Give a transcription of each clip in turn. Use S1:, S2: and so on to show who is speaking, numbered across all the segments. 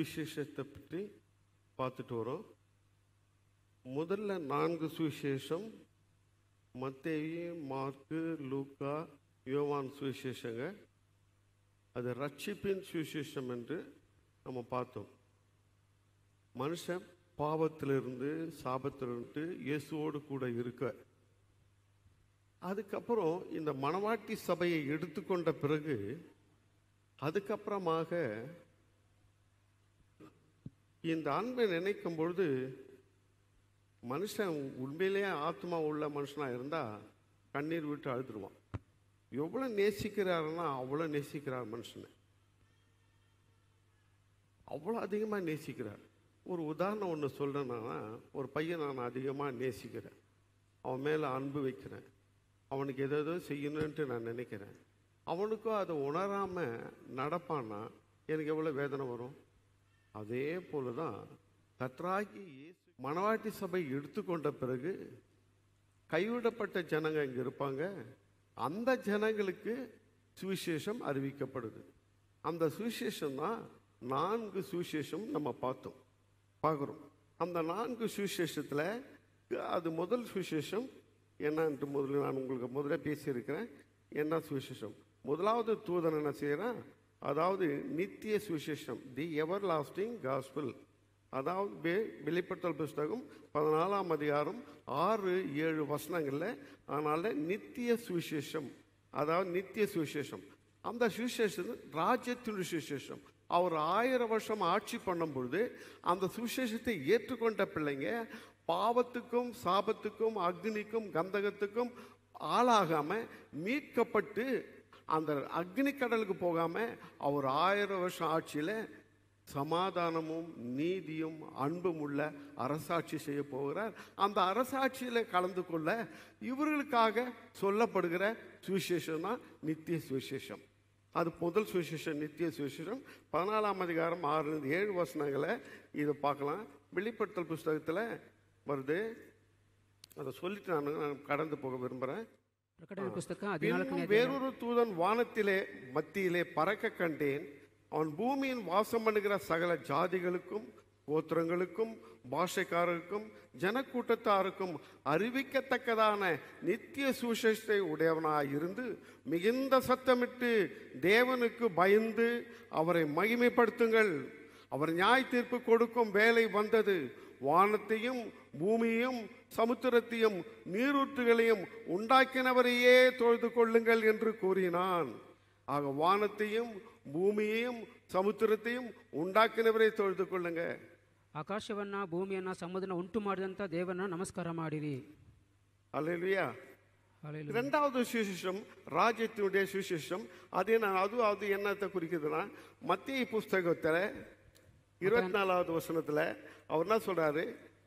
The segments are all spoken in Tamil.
S1: சுவிசேஷத்தை பற்றி பார்த்துட்டு வரோம் முதல்ல நான்கு சுவிசேஷம் மத்தேயு மார்க்கு லூக்கா யோவான் சுவிசேஷங்க அது ரட்சிப்பின் சுவிசேஷம் என்று நம்ம பார்த்தோம் மனுஷன் பாவத்திலிருந்து சாபத்திலிருந்து இயேசுவோடு கூட இருக்க அதுக்கப்புறம் இந்த மணவாட்டி சபையை எடுத்துக்கொண்ட பிறகு அதுக்கப்புறமாக இந்த அன்பை நினைக்கும் பொழுது மனுஷன் உண்மையிலேயே ஆத்மா உள்ள மனுஷனாக இருந்தால் கண்ணீர் விட்டு அழுதுருவான் எவ்வளோ நேசிக்கிறாருன்னா அவ்வளோ நேசிக்கிறார் மனுஷனை அவ்வளோ அதிகமாக நேசிக்கிறார் ஒரு உதாரணம் ஒன்று சொல்கிறேன்னா ஒரு பையன் நான் அதிகமாக நேசிக்கிறேன் அவன் மேலே அன்பு வைக்கிறேன் அவனுக்கு எதோ ஏதோ செய்யணுன்ட்டு நான் நினைக்கிறேன் அவனுக்கும் அதை உணராமல் நடப்பான்னா எனக்கு எவ்வளோ வேதனை வரும் அதே போல தான் கத்ராகி இயேசு மணவாட்டி சபை எடுத்துக்கொண்ட பிறகு கைவிடப்பட்ட ஜனங்க இங்கே இருப்பாங்க அந்த ஜனங்களுக்கு சுவிசேஷம் அறிவிக்கப்படுது அந்த சுவிசேஷம் தான் நான்கு சுவிசேஷம் நம்ம பார்த்தோம் பார்க்குறோம் அந்த நான்கு சுவிசேஷத்தில் அது முதல் சுவிசேஷம் என்னன்ட்டு முதல்ல நான் உங்களுக்கு முதல்ல பேசியிருக்கிறேன் என்ன சுவிசேஷம் முதலாவது தூதன் என்ன செய்கிறான் அதாவது நித்திய சுவிசேஷம் தி எவர் லாஸ்டிங் காஸ்பிள் அதாவது வெ- வெளிப்படுத்தல் புஸ்தகம் பதினாலாம் அதிகாரம் ஆறு ஏழு வசனங்களில் அதனால நித்திய சுவிசேஷம் அதாவது நித்திய சுவிசேஷம் அந்த சுவிசேஷம் ராஜ்யத்தின் சுவிசேஷம் அவர் ஆயிரம் வருஷம் ஆட்சி பண்ணும் பொழுது அந்த சுவிசேஷத்தை ஏற்றுக்கொண்ட பிள்ளைங்க பாவத்துக்கும் சாபத்துக்கும் அக்னிக்கும் கந்தகத்துக்கும் ஆளாகாம மீட்கப்பட்டு அந்த அக்னி கடலுக்கு போகாம அவர் ஆயிரம் வருஷம் ஆட்சியில சமாதானமும் நீதியும் அன்பும் உள்ள அரசாட்சி செய்ய போகிறார் அந்த அரசாட்சியில் கலந்து கொள்ள இவர்களுக்காக சொல்லப்படுகிற சுவிசேஷம் தான் நித்திய சுவிசேஷம் அது முதல் சுவிசேஷம் நித்திய சுவிசேஷம் பதினாலாம் அதிகாரம் ஆறு ஏழு வசனங்களை இதை பார்க்கலாம் வெளிப்படுத்தல் புஸ்தகத்தில் வருது அதை சொல்லிட்டு நான் நான் கடந்து போக விரும்புகிறேன்
S2: ಪ್ರಕಟಣೆ ಪುಸ್ತಕ ಹದಿನಾಲ್ಕನೇ
S1: பின்னும் வேறொரு தூதன் வானத்திலே மத்தியிலே பறக்க கண்டேன் அவன் பூமியின் வாசம் பண்ணுகிற சகல ஜாதிகளுக்கும் கோத்திரங்களுக்கும் பாஷைக்காரருக்கும் ஜனக்கூட்டத்தாருக்கும் அறிவிக்கத்தக்கதான நித்திய சுவிசேஷத்தை உடையவனாய் இருந்து மிகுந்த சத்தமிட்டு தேவனுக்கு பயந்து அவரை மகிமைப்படுத்துங்கள் அவர் நியாய தீர்ப்பு கொடுக்கும் வேலை வந்தது வானத்தையும் பூமியையும் சமுத்திரத்தையும் நீரூற்றுகளையும் உண்டாக்கினவரையே தொழுது கொள்ளுங்கள் என்று கூறினான் ஆக வானத்தையும் பூமியையும் சமுத்திரத்தையும் உண்டாக்கினவரை தொழுது கொள்ளுங்க
S2: ಆಕಾಶವನ್ನ ಭೂಮಿಯನ್ನ ಸಮುದ್ರನ ಉಂಟು ಮಾಡಿದಂತ ದೇವರನ್ನ ನಮಸ್ಕಾರ ಮಾಡಿರಿ
S1: அல்லேலூயா
S2: Hallelujah.
S1: இரண்டாவது சுவிசேஷம் ராஜ்யத்தினுடைய சுவிசேஷம் அது என்ன அது அது என்னத்தை குறிக்குதுன்னா மத்திய புஸ்தகத்துல இருபத்தி நாலாவது வசனத்துல அவர் என்ன சொல்றாரு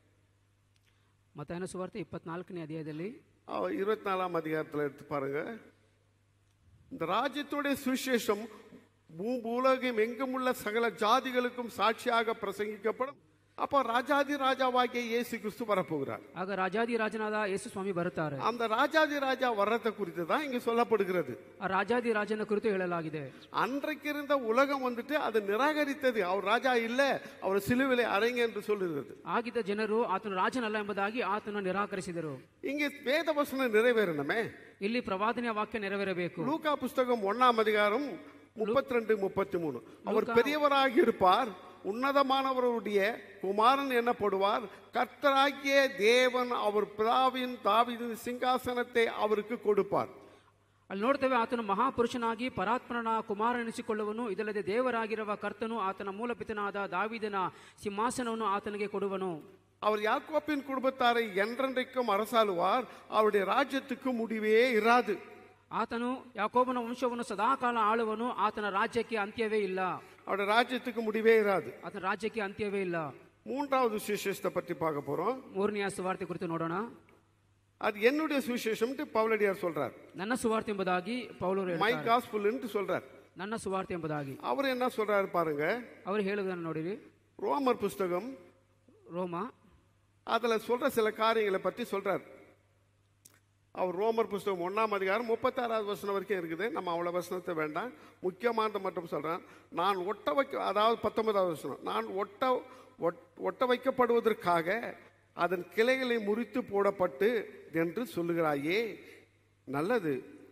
S2: ಮತ್ತಾಯನ ಸುವಾರ್ತೆ ಇಪ್ಪತ್ನಾಲ್ಕನೇ ಅಧ್ಯಾಯದಲ್ಲಿ
S1: அவர் இருபத்தி நாலாம் அதிகாரத்தில் எடுத்து பாருங்க இந்த ராஜ்யத்துடைய சுவிசேஷம் பூ- பூலோகம் எங்கும் உள்ள சகல ஜாதிகளுக்கும் சாட்சியாக பிரசங்கிக்கப்படும் அப்போ ராஜாதி ராஜாவாகிய இயேசு கிறிஸ்து வரப்போகிறார்
S2: ಆಗ ರಾಜಾದಿ ರಾಜನಾದ ಯೇಸು ಸ್ವಾಮಿ ಬರುತ್ತಾರೆ
S1: அந்த ராஜாதி ராஜா வர்றதை குறித்து தான் இங்க சொல்லப்படுகிறது
S2: ಆ ರಾಜಾದಿ ರಾಜನ ಕುರಿತು ಹೇಳಲಾಗಿದೆ
S1: அன்றைக்கு இருந்த உலகம் வந்துட்டு அதை நிராகரித்தது அவர் ராஜா இல்ல அவர் சிலுவிலை அறைங்க என்று சொல்லுகிறது
S2: ಆಗಿದ್ದ ಜನರು ಆತನು ರಾಜನಲ್ಲ ಎಂಬುದಾಗಿ ಆತನ ನಿರಾಕರಿಸಿದರು
S1: இங்க வேத வசனம் நிறைவேறணுமே
S2: ಇಲ್ಲಿ ಪ್ರವಾದನೆಯ ವಾಕ್ಯ ನೆರವೇರಬೇಕು
S1: லூக்கா புஸ்தகம் ஒண்ணாம் அதிகாரம் முப்பத்தி ரெண்டு முப்பத்தி மூணு அவர் பெரியவராக இருப்பார் உன்னதமானவருடைய குமாரன் எனப்படுவார் கர்த்தராகிய தேவன் அவர் பிதாவின் தாவீதின் சிங்காசனத்தை அவருக்கு கொடுப்பார்
S2: ಅಲ್ಲಿ ನೋಡ್ತೇವೆ ಆತನು ಮಹಾಪುರುಷನಾಗಿ ಪರಾತ್ಮನ ಕುಮಾರ ಎನಿಸಿಕೊಳ್ಳುವನು ಇದಲ್ಲದೆ ದೇವರಾಗಿರುವ ಕರ್ತನು ಆತನ ಮೂಲಪಿತನಾದ ದಾವಿದನ ಸಿಂಹಾಸನವನ್ನು ಆತನಿಗೆ ಕೊಡುವನು
S1: அவர் யாக்கோப்பின் குடும்பத்தாரை என்றென்றைக்கும் அரசாளுவார் அவருடைய ராஜ்யத்துக்கு முடிவே இராது
S2: ಆತನು ಯಾಕೋಬನ ವಂಶವನ್ನು ಸದಾಕಾಲ ಆಳುವನು ಆತನ ರಾಜ್ಯಕ್ಕೆ ಅಂತ್ಯವೇ ಇಲ್ಲ
S1: அவருடைய ராஜ்யத்துக்கு முடிவே இராது
S2: ಆತನ ರಾಜ್ಯಕ್ಕೆ ಅಂತ್ಯವೇ ಇಲ್ಲ
S1: மூன்றாவது சுவிசேஷத்தை பற்றி பார்க்க போறோம்
S2: ಮೂರನೆಯ ಸುವಾರ್ತೆ ಕುರಿತು ನೋಡೋಣ
S1: அது என்னுடைய சுவிசேஷம்ட்டு பவுலடியார் சொல்றார்
S2: ನನ್ನ ಸುವಾರ್ತೆ ಎಂಬುದಾಗಿ ಪೌಲರು
S1: மை
S2: ಹೇಳ್ತಾರೆ.
S1: காஸ்புல்ன்ட்டு சொல்றார்
S2: ನನ್ನ ಸುವಾರ್ತೆ ಎಂಬುದಾಗಿ
S1: அவர் என்ன சொல்றாரு பாருங்க
S2: ಅವರು ಹೇಳುವುದನ್ನು ನೋಡಿರಿ
S1: ரோமர் புஸ்தகம்
S2: ರೋಮ
S1: அதுல சொல்ற சில காரியங்களை பற்றி சொல்றார் அவர் ரோமர் புஸ்தகம் ஒன்றாம் அதிகாரம் முப்பத்தாறாவது வசனம் வரைக்கும் இருக்குது நம்ம அவ்வளோ வசனத்தை வேண்டாம் முக்கியமானதை மட்டும் சொல்கிறேன் நான் ஒட்ட வைக்க அதாவது பத்தொன்பதாவது வசனம் நான் ஒட்ட ஒட்- ஒட்ட வைக்கப்படுவதற்காக அதன் கிளைகளை முறித்து போடப்பட்டு என்று சொல்லுகிறாயே நல்லது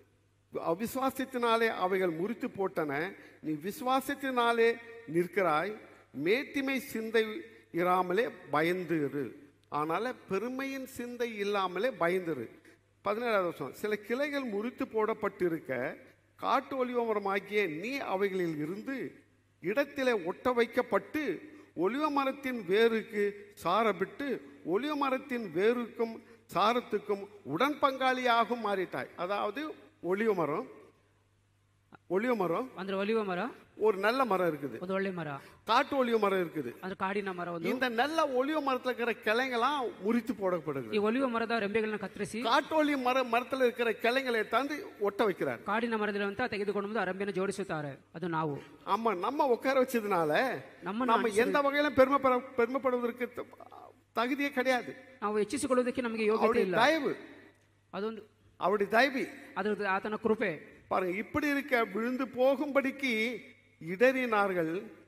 S1: அவிசுவாசத்தினாலே அவைகள் முறித்து போட்டன நீ விசுவாசத்தினாலே நிற்கிறாய் மேட்டிமை சிந்தை இராமலே பயந்து இரு ஆனால பெருமையின் சிந்தை இல்லாமலே பயந்துரு பதினேழாவது வருஷம் சில கிளைகள் முறித்து போடப்பட்டிருக்க காட்டு ஒலிவமரமாகிய நீ அவைகளில் இருந்து இடத்திலே ஒட்ட வைக்கப்பட்டு ஒலிவ மரத்தின் வேருக்கு சாரபிட்டு ஒலிவ மரத்தின் வேருக்கும் சாரத்துக்கும் உடன் பங்காளியாகவும் மாறிட்டாய் அதாவது ஒலிவ மரம் ஒலிவ மரம்
S2: ಅಂದ್ರೆ ಒಲಿವ ಮರ
S1: ஒரு நல்ல மரம் இருக்குது
S2: ಒಂದು ಒಳ್ಳೆ ಮರ
S1: காட்டு ஒலிவ மரம் இருக்குது
S2: ಅಂದ್ರೆ ಕಾಡಿನ ಮರ ಒಂದು
S1: இந்த நல்ல ஒலிவ மரத்துல இருக்கிற கிளைங்கெல்லாம் முறித்து போடப்படுது
S2: ಈ ಒಲಿವ ಮರದ ರೆಂಬೆಗಳನ್ನ ಕತ್ತರಿಸಿ
S1: காட்டு ஒலிவ மர மரத்துல இருக்கிற கிளைங்களை தாண்டி ஒட்ட வைக்கிறார்
S2: ಕಾಡಿನ ಮರದಲ್ಲಿರುವಂತ ತೆಗೆದುಕೊಂಡು ಬಂದು ಅರಂಬೆನ ಜೋಡಿಸುತ್ತಾರೆ ಅದು ನಾವು
S1: ஆமா நம்ம உட்கார வச்சதுனால
S2: ನಮ್ಮನ್ನು
S1: நம்ம எந்த வகையிலும் பெருமைப்பட பெருமைப்படுவதற்கு த- தகுதியே கிடையாது
S2: ನಾವು ಹೆಚ್ಚಿಸಿಕೊಳ್ಳುವುದಕ್ಕೆ ನಮಗೆ ಯೋಗ್ಯತೆ
S1: அவருடைய
S2: ಇಲ್ಲ
S1: தயவு
S2: ಅದೊಂದು
S1: அவருடைய தயவி
S2: ಅದರ ಆತನ ಕೃಪೆ
S1: பாருங்க இப்படி இருக்க விழுந்து போகும்படிக்கு இடறினார்கள்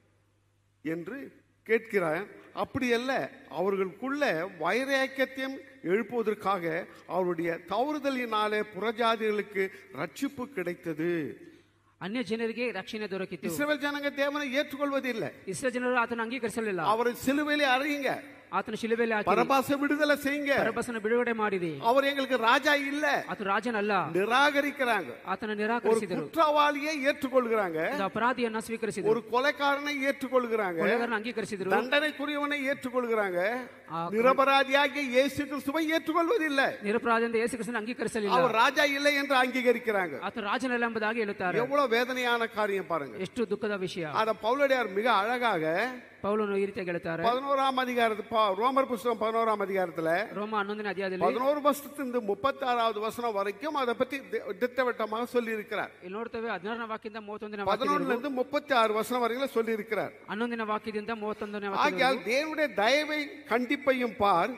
S1: என்று கேட்கிறார் அப்படி அல்ல அவர்களுக்குள்ள வைராக்கியத்தையும் எழுப்புவதற்காக அவருடைய தவறுதலினாலே புறஜாதிகளுக்கு ரட்சிப்பு கிடைத்தது
S2: ಅನ್ಯ ಜನರಿಗೆ ರಕ್ಷಣೆ ದೊರಕಿತು
S1: இஸ்ரவேல் ஜனங்க தேவனை ஏற்றுக்கொள்வதில்லை
S2: ಇಸ್ರ ಜನರು ಆತನ ಅಂಗೀಕರಿಸಲಿಲ್ಲ
S1: அவரை சிலுவையிலே அறையுங்க
S2: ಆತನ ಶಿಲುಬೆಯಲ್ಲಿ ಹಾಕಿ
S1: பரபாச விடுதலை செய்யுங்க
S2: ಪರಬಸನ ಬಿಡುಗಡೆ ಮಾಡಿದೆ
S1: அவர் எங்களுக்கு ராஜா இல்ல
S2: ಆತ ರಾಜನಲ್ಲ
S1: நிராகரிக்கிறாங்க
S2: ಆತನ
S1: ஒரு
S2: ನಿರಾಕರಿಸಿದರು
S1: குற்றவாளியை ஏற்றுக்கொள்கிறாங்க
S2: ಒಂದು ಅಪರಾಧಿಯನ್ನ ಸ್ವೀಕರಿಸಿದರು
S1: ஒரு கொலைக்காரனை ஏற்றுக்கொள்கிறாங்க
S2: ಕೊಲೆಗಾರನ ಅಂಗೀಕರಿಸಿದರು
S1: தண்டனைக்குரியவனை ஏற்றுக்கொள்கிறாங்க
S2: ஆ,
S1: நிரபராதியாகிய இயேசு கிறிஸ்துவை ஏற்றுக்கொள்வதில்லை
S2: ನಿರಪರಾಧಿಯಿಂದ ಯೇಸು ಕ್ರಿಸ್ತನ ಅಂಗೀಕರಿಸಲಿಲ್ಲ
S1: அவர் ராஜா இல்லை என்று அங்கீகரிக்கிறாங்க
S2: ಆತ ರಾಜನಲ್ಲ ಎಂಬುದಾಗಿ ಹೇಳುತ್ತಾರೆ
S1: எவ்வளவு வேதனையான காரியம் பாருங்க
S2: ಎಷ್ಟು ದುಃಖದ ವಿಷಯ
S1: அத பவுலடியார் மிக அழகாக
S2: ಪೌಲನು ಈ ರೀತಿಯಾಗಿ ಹೇಳ್ತಾರೆ
S1: பதினோராம் அதிகாரத்து ப- ரோமர் புஸ்தகம் பதினோராம் அதிகாரத்துல
S2: ರೋಮ ಹನ್ನೊಂದನೇ ಅಧ್ಯಾಯದಲ್ಲಿ
S1: பதினோரு வருஷத்திலிருந்து முப்பத்தி ஆறாவது வசனம் வரைக்கும் அதை பத்தி தி- திட்டவட்டமாக சொல்லி இருக்கிறார்
S2: ಇಲ್ಲಿ ನೋಡ್ತೇವೆ ಹದಿನಾರನೇ ವಾಕ್ಯದಿಂದ ಮೂವತ್ತೊಂದನೇ ವಾಕ್ಯ
S1: பதினொன்னுல இருந்து முப்பத்தி ஆறு வசனம் வரைக்கும் சொல்லி இருக்கிறார்
S2: ಹನ್ನೊಂದನೇ வாಕ್ಯದಿಂದ ಮೂವತ್ತೊಂದನೇ ವಾಕ್ಯ
S1: ஆகையால் தேவனுடைய தயவை கண்டிப்பையும் பார்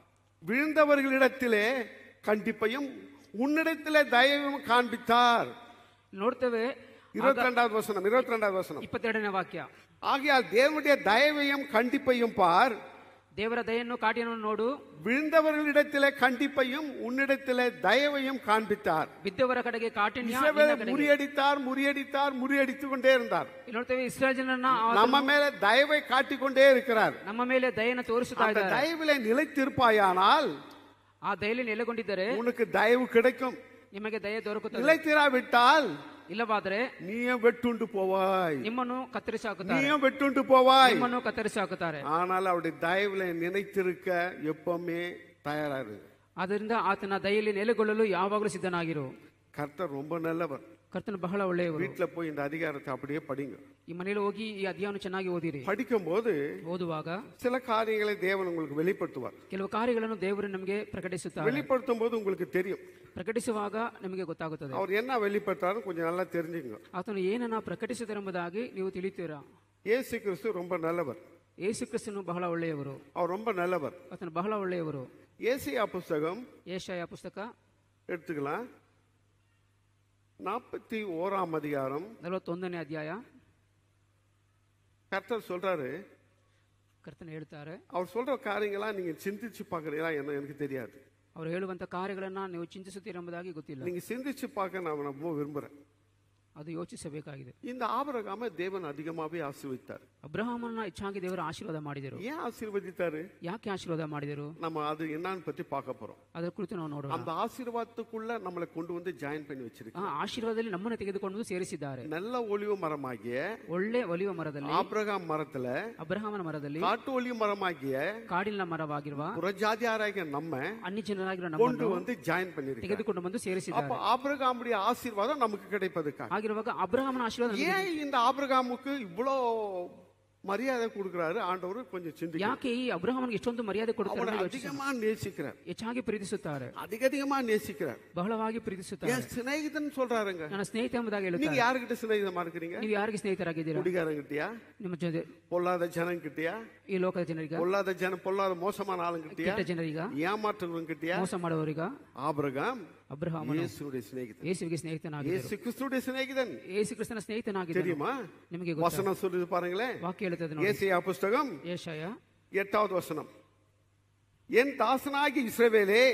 S1: விழுந்தவர்களிடத்திலே கண்டிப்பையும் உன்னிடத்திலே தயவும் காண்பித்தார்
S2: ನೋಡ್ತೇವೆ
S1: இருபத்தி ரெண்டாவது வசனம் இருபத்தி ரெண்டாவது வசனம்
S2: ಇಪ್ಪತ್ತೆರಡನೇ ವಾಕ್ಯ
S1: ஆகையால் தேவனுடைய தயவையும் கண்டிப்பையும் பார்
S2: ದೇವರ ದಯನ್ನು ಕಾಟಿಯನ್ನು ನೋಡು
S1: விழுந்தவர்களிடத்திலே கண்டிப்பையும் உன்னிடத்திலே தயவையும் காண்பித்தார்
S2: ಬಿದ್ದವರ ಕಡೆಗೆ ಕಾಠಿಣ್ಯ
S1: இஸ்ரவேலை
S2: ನಿನ್ನ ಕಡೆಗೆ.
S1: முறியடித்தார் முறியடித்தார் முறியடித்துக் கொண்டே இருந்தார்
S2: ಇಲ್ಲಿ ನೋಡ್ತೇವೆ ಇಸ್ರಾಯೇಲ್ ಜನರನ್ನ ಆ-
S1: நம்ம மேல தயவை காட்டிக் கொண்டே இருக்கிறார்
S2: ನಮ್ಮ ಮೇಲೆ ದಯೆಯನ್ನು ತೋರಿಸುತ್ತಾ
S1: அந்த
S2: ಇದ್ದಾರೆ
S1: தயவிலே நிலைத்திருப்பாயானால்
S2: ಆ ದಯೆಯಲ್ಲಿ ನೆಲೆಗೊಂಡಿದ್ದರೆ
S1: உனக்கு தயவு கிடைக்கும்
S2: ನಿಮಗೆ ದಯೆ ದೊರಕುತ್ತದೆ
S1: நிலைத்திராவிட்டால்
S2: ಇಲ್ಲವಾದರೆ
S1: நீயும் வெட்டுண்டு போவாய்
S2: ನಿಮ್ಮನ್ನು ಕತ್ತರಿಸಿ ಹಾಕುತ್ತಾರೆ
S1: நீயும் வெட்டுண்டு போவாய்
S2: ನಿಮ್ಮನ್ನು ಕತ್ತರಿಸಿ ಹಾಕುತ್ತಾರೆ
S1: ஆனால் அவருடைய தயவுல நினைத்திருக்க எப்பவுமே தயாராரு
S2: ಆದ್ದರಿಂದ ಆತನ ದಯೆಯಲ್ಲಿ ನೆಲೆಗೊಳ್ಳಲು ಯಾವಾಗಲೂ ಸಿದ್ಧನಾಗಿರು
S1: கர்த்தர் ரொம்ப நல்லவர்
S2: ಕರ್ತನು ಬಹಳ ಒಳ್ಳೆಯವರು
S1: வீட்டுல போய் இந்த அதிகாரத்தை அப்படியே படிங்க
S2: ಈ ಮನೆಯಲ್ಲಿ ಹೋಗಿ ಈ ಅಧ್ಯಯನ ಚೆನ್ನಾಗಿ ಓದಿರಿ
S1: படிக்கும்போது
S2: ಓದುವಾಗ
S1: சில காரியங்களை தேவன் உங்களுக்கு வெளிப்படுத்துவார்
S2: ಕೆಲವು ಕಾರ್ಯಗಳನ್ನು ದೇವರು ನಮಗೆ ಪ್ರಕಟಿಸುತ್ತಾರೆ
S1: வெளிப்படுத்தும் போது உங்களுக்கு தெரியும்
S2: ಪ್ರಕಟಿಸುವಾಗ ನಮಗೆ ಗೊತ್ತಾಗುತ್ತದೆ
S1: அவர் என்ன வெளிப்படுத்தாரு கொஞ்சம் நல்லா தெரிஞ்சுங்க
S2: ಆತನು ಏನನ್ನ ಪ್ರಕಟಿಸಿದರೆಂಬುದಾಗಿ ನೀವು ತಿಳಿತೀರಾ
S1: இயேசு கிறிஸ்து ரொம்ப நல்லவர்
S2: ಯೇಸು ಕ್ರಿಸ್ತನು ಬಹಳ ಒಳ್ಳೆಯವರು
S1: அவர் ரொம்ப நல்லவர்
S2: ಆತನು ಬಹಳ ಒಳ್ಳೆಯವರು
S1: ஏசியா புஸ்தகம்
S2: ಏಷಯ ಪುಸ್ತಕ
S1: எடுத்துக்கலாம் நாற்பத்தி ஓராம் அதிகாரம்
S2: ನಲವತ್ತೊಂದನೇ ಅಧ್ಯಾಯ
S1: கர்த்தர் சொல்றாரு
S2: ಕರ್ತನ ಹೇಳ್ತಾರೆ
S1: அவர் சொல்ற காரியங்களாம் நீங்க சிந்திச்சு பாக்குறீங்களா என்ன எனக்கு தெரியாது
S2: ಅವರು ಹೇಳುವಂತ ಕಾರ್ಯಗಳನ್ನ ನೀವು ಚಿಂತಿಸುತ್ತೀರೆಂಬುದಾಗಿ ಗೊತ್ತಿಲ್ಲ
S1: நீங்க சிந்திச்சு பார்க்க நான் ரொம்ப விரும்புறேன்
S2: ಅದು ಯೋಚಿಸಬೇಕಾಗಿದೆ
S1: இந்த ஆபரகாம தேவன் அதிகமாவே ஆசீர்வதித்தார்
S2: ಅಬ್ರಹಾಮನ್ನ ಹೆಚ್ಚಾಗಿ ದೇವರು ಆಶೀರ್ವಾದ ಮಾಡಿದರು
S1: ஏன் ஆசீர்வதித்தாரு
S2: ಯಾಕೆ ಆಶೀರ್ವಾದ ಮಾಡಿದರು
S1: நம்ம ಅದು என்னன்னு பத்தி பார்க்க போறோம்
S2: ಅದರ ಕುರಿತು ನಾವು ನೋಡೋಣ
S1: அந்த ஆசீர்வாதத்துக்குள்ள நம்மளை கொண்டு வந்து ஜாயின் பண்ணி வச்சிருக்கு
S2: ಆ ಆಶೀರ್ವಾದದಲ್ಲಿ ನಮ್ಮನ್ನು ತೆಗೆದುಕೊಂಡು ಸೇರಿಸಿದ್ದಾರೆ
S1: நல்ல ஒளிவு மரமாகிய
S2: ಒಳ್ಳೆ ಒಲಿವ ಮರದಲ್ಲಿ
S1: ஆபிரகாம் மரத்துல
S2: ಅಬ್ರಹಾಮನ ಮರದಲ್ಲಿ
S1: காட்டு ஒளிவு மரமாகிய
S2: ಕಾಡಿನ ಮರವಾಗಿರುವ
S1: புறஜாதியாராகிய நம்ம
S2: ಅನ್ಯ ಜನರಾಗಿರುವ
S1: கொண்டு
S2: ನಮ್ಮನ್ನು
S1: வந்து ஜாயின் பண்ணிருக்கு
S2: ತೆಗೆದುಕೊಂಡು ಬಂದು ಸೇರಿಸಿದ್ದಾರೆ
S1: அப்ப ஆபிரகாமுடைய ஆசீர்வாதம் நமக்கு கிடைப்பதுக்காக
S2: ಆಗಿರುವಾಗ ಅಬ್ರಹಾಮನ ಆಶೀರ್ವಾದ ನಮಗೆ
S1: ஏன் இந்த ஆபிரகாமுக்கு இவ்வளோ மரியாதை கொடுக்கிறாரு ஆண்டவர் கொஞ்சம் சிந்தி
S2: ಯಾಕೆ ಈ ಅಬ್ರಹಾಮನಿಗೆ ಇಷ್ಟೊಂದು ಮರ್ಯಾದೆ ಕೊಡುತ್ತಾರೆ
S1: அவரை
S2: ಅಂತ ಯೋಚಿಸಿ.
S1: அதிகமா நேசிக்கிறார்
S2: ಹೆಚ್ಚಾಗಿ ಪ್ರೀತಿಸುತ್ತಾರೆ
S1: அதிக அதிகமா நேசிக்கிறார்
S2: ಬಹಳವಾಗಿ ಪ್ರೀತಿಸುತ್ತಾರೆ
S1: என் சிநேகிதன் சொல்றாருங்க
S2: ನನ್ನ ಸ್ನೇಹಿತ ಎಂಬುದಾಗಿ
S1: நீங்க
S2: ಹೇಳುತ್ತಾರೆ
S1: யாருக்கிட்ட சிநேகிதமா இருக்கிறீங்க
S2: ನೀವು ಯಾರಿಗೆ ಸ್ನೇಹಿತರಾಗಿದ್ದೀರಾ
S1: குடிகாரங்கிட்டயா
S2: ನಿಮ್ಮ ಜೊತೆ
S1: பொல்லாத ஜனங்கிட்டயா
S2: ಈ ಲೋಕದ ಜನರಿಗ
S1: பொல்லாத ஜன பொல்லாத மோசமான ஆளுங்கிட்டயா
S2: ಕೆಟ್ಟ ಜನರಿಗ
S1: ஏமாற்றுறவங்கிட்டயா
S2: ಮೋಸ ಮಾಡುವವರಿಗ
S1: ஆபிரகாம்
S2: ಅಬ್ರಹಾಮನು
S1: இயேசுடைய சிநேகிதன்
S2: ಯೇಸುವಿಗೆ ಸ್ನೇಹಿತನಾಗಿದ್ದರು
S1: இயேசு கிறிஸ்துடைய சிநேகிதன்
S2: ಯೇಸು ಕ್ರಿಸ್ತನ ಸ್ನೇಹಿತನಾಗಿದ್ದರು
S1: தெரியுமா
S2: ನಿಮಗೆ ಗೊತ್ತಾ?
S1: வசனம் சொல்லுது பாருங்களேன்
S2: ವಾಕ್ಯ ಹೇಳುತ್ತದೆ ನೋಡಿ
S1: ஏசியா புஸ்தகம்
S2: ಏಷಯ
S1: எட்டாவது வசனம் என் தாசனாகி இஸ்ரவேலே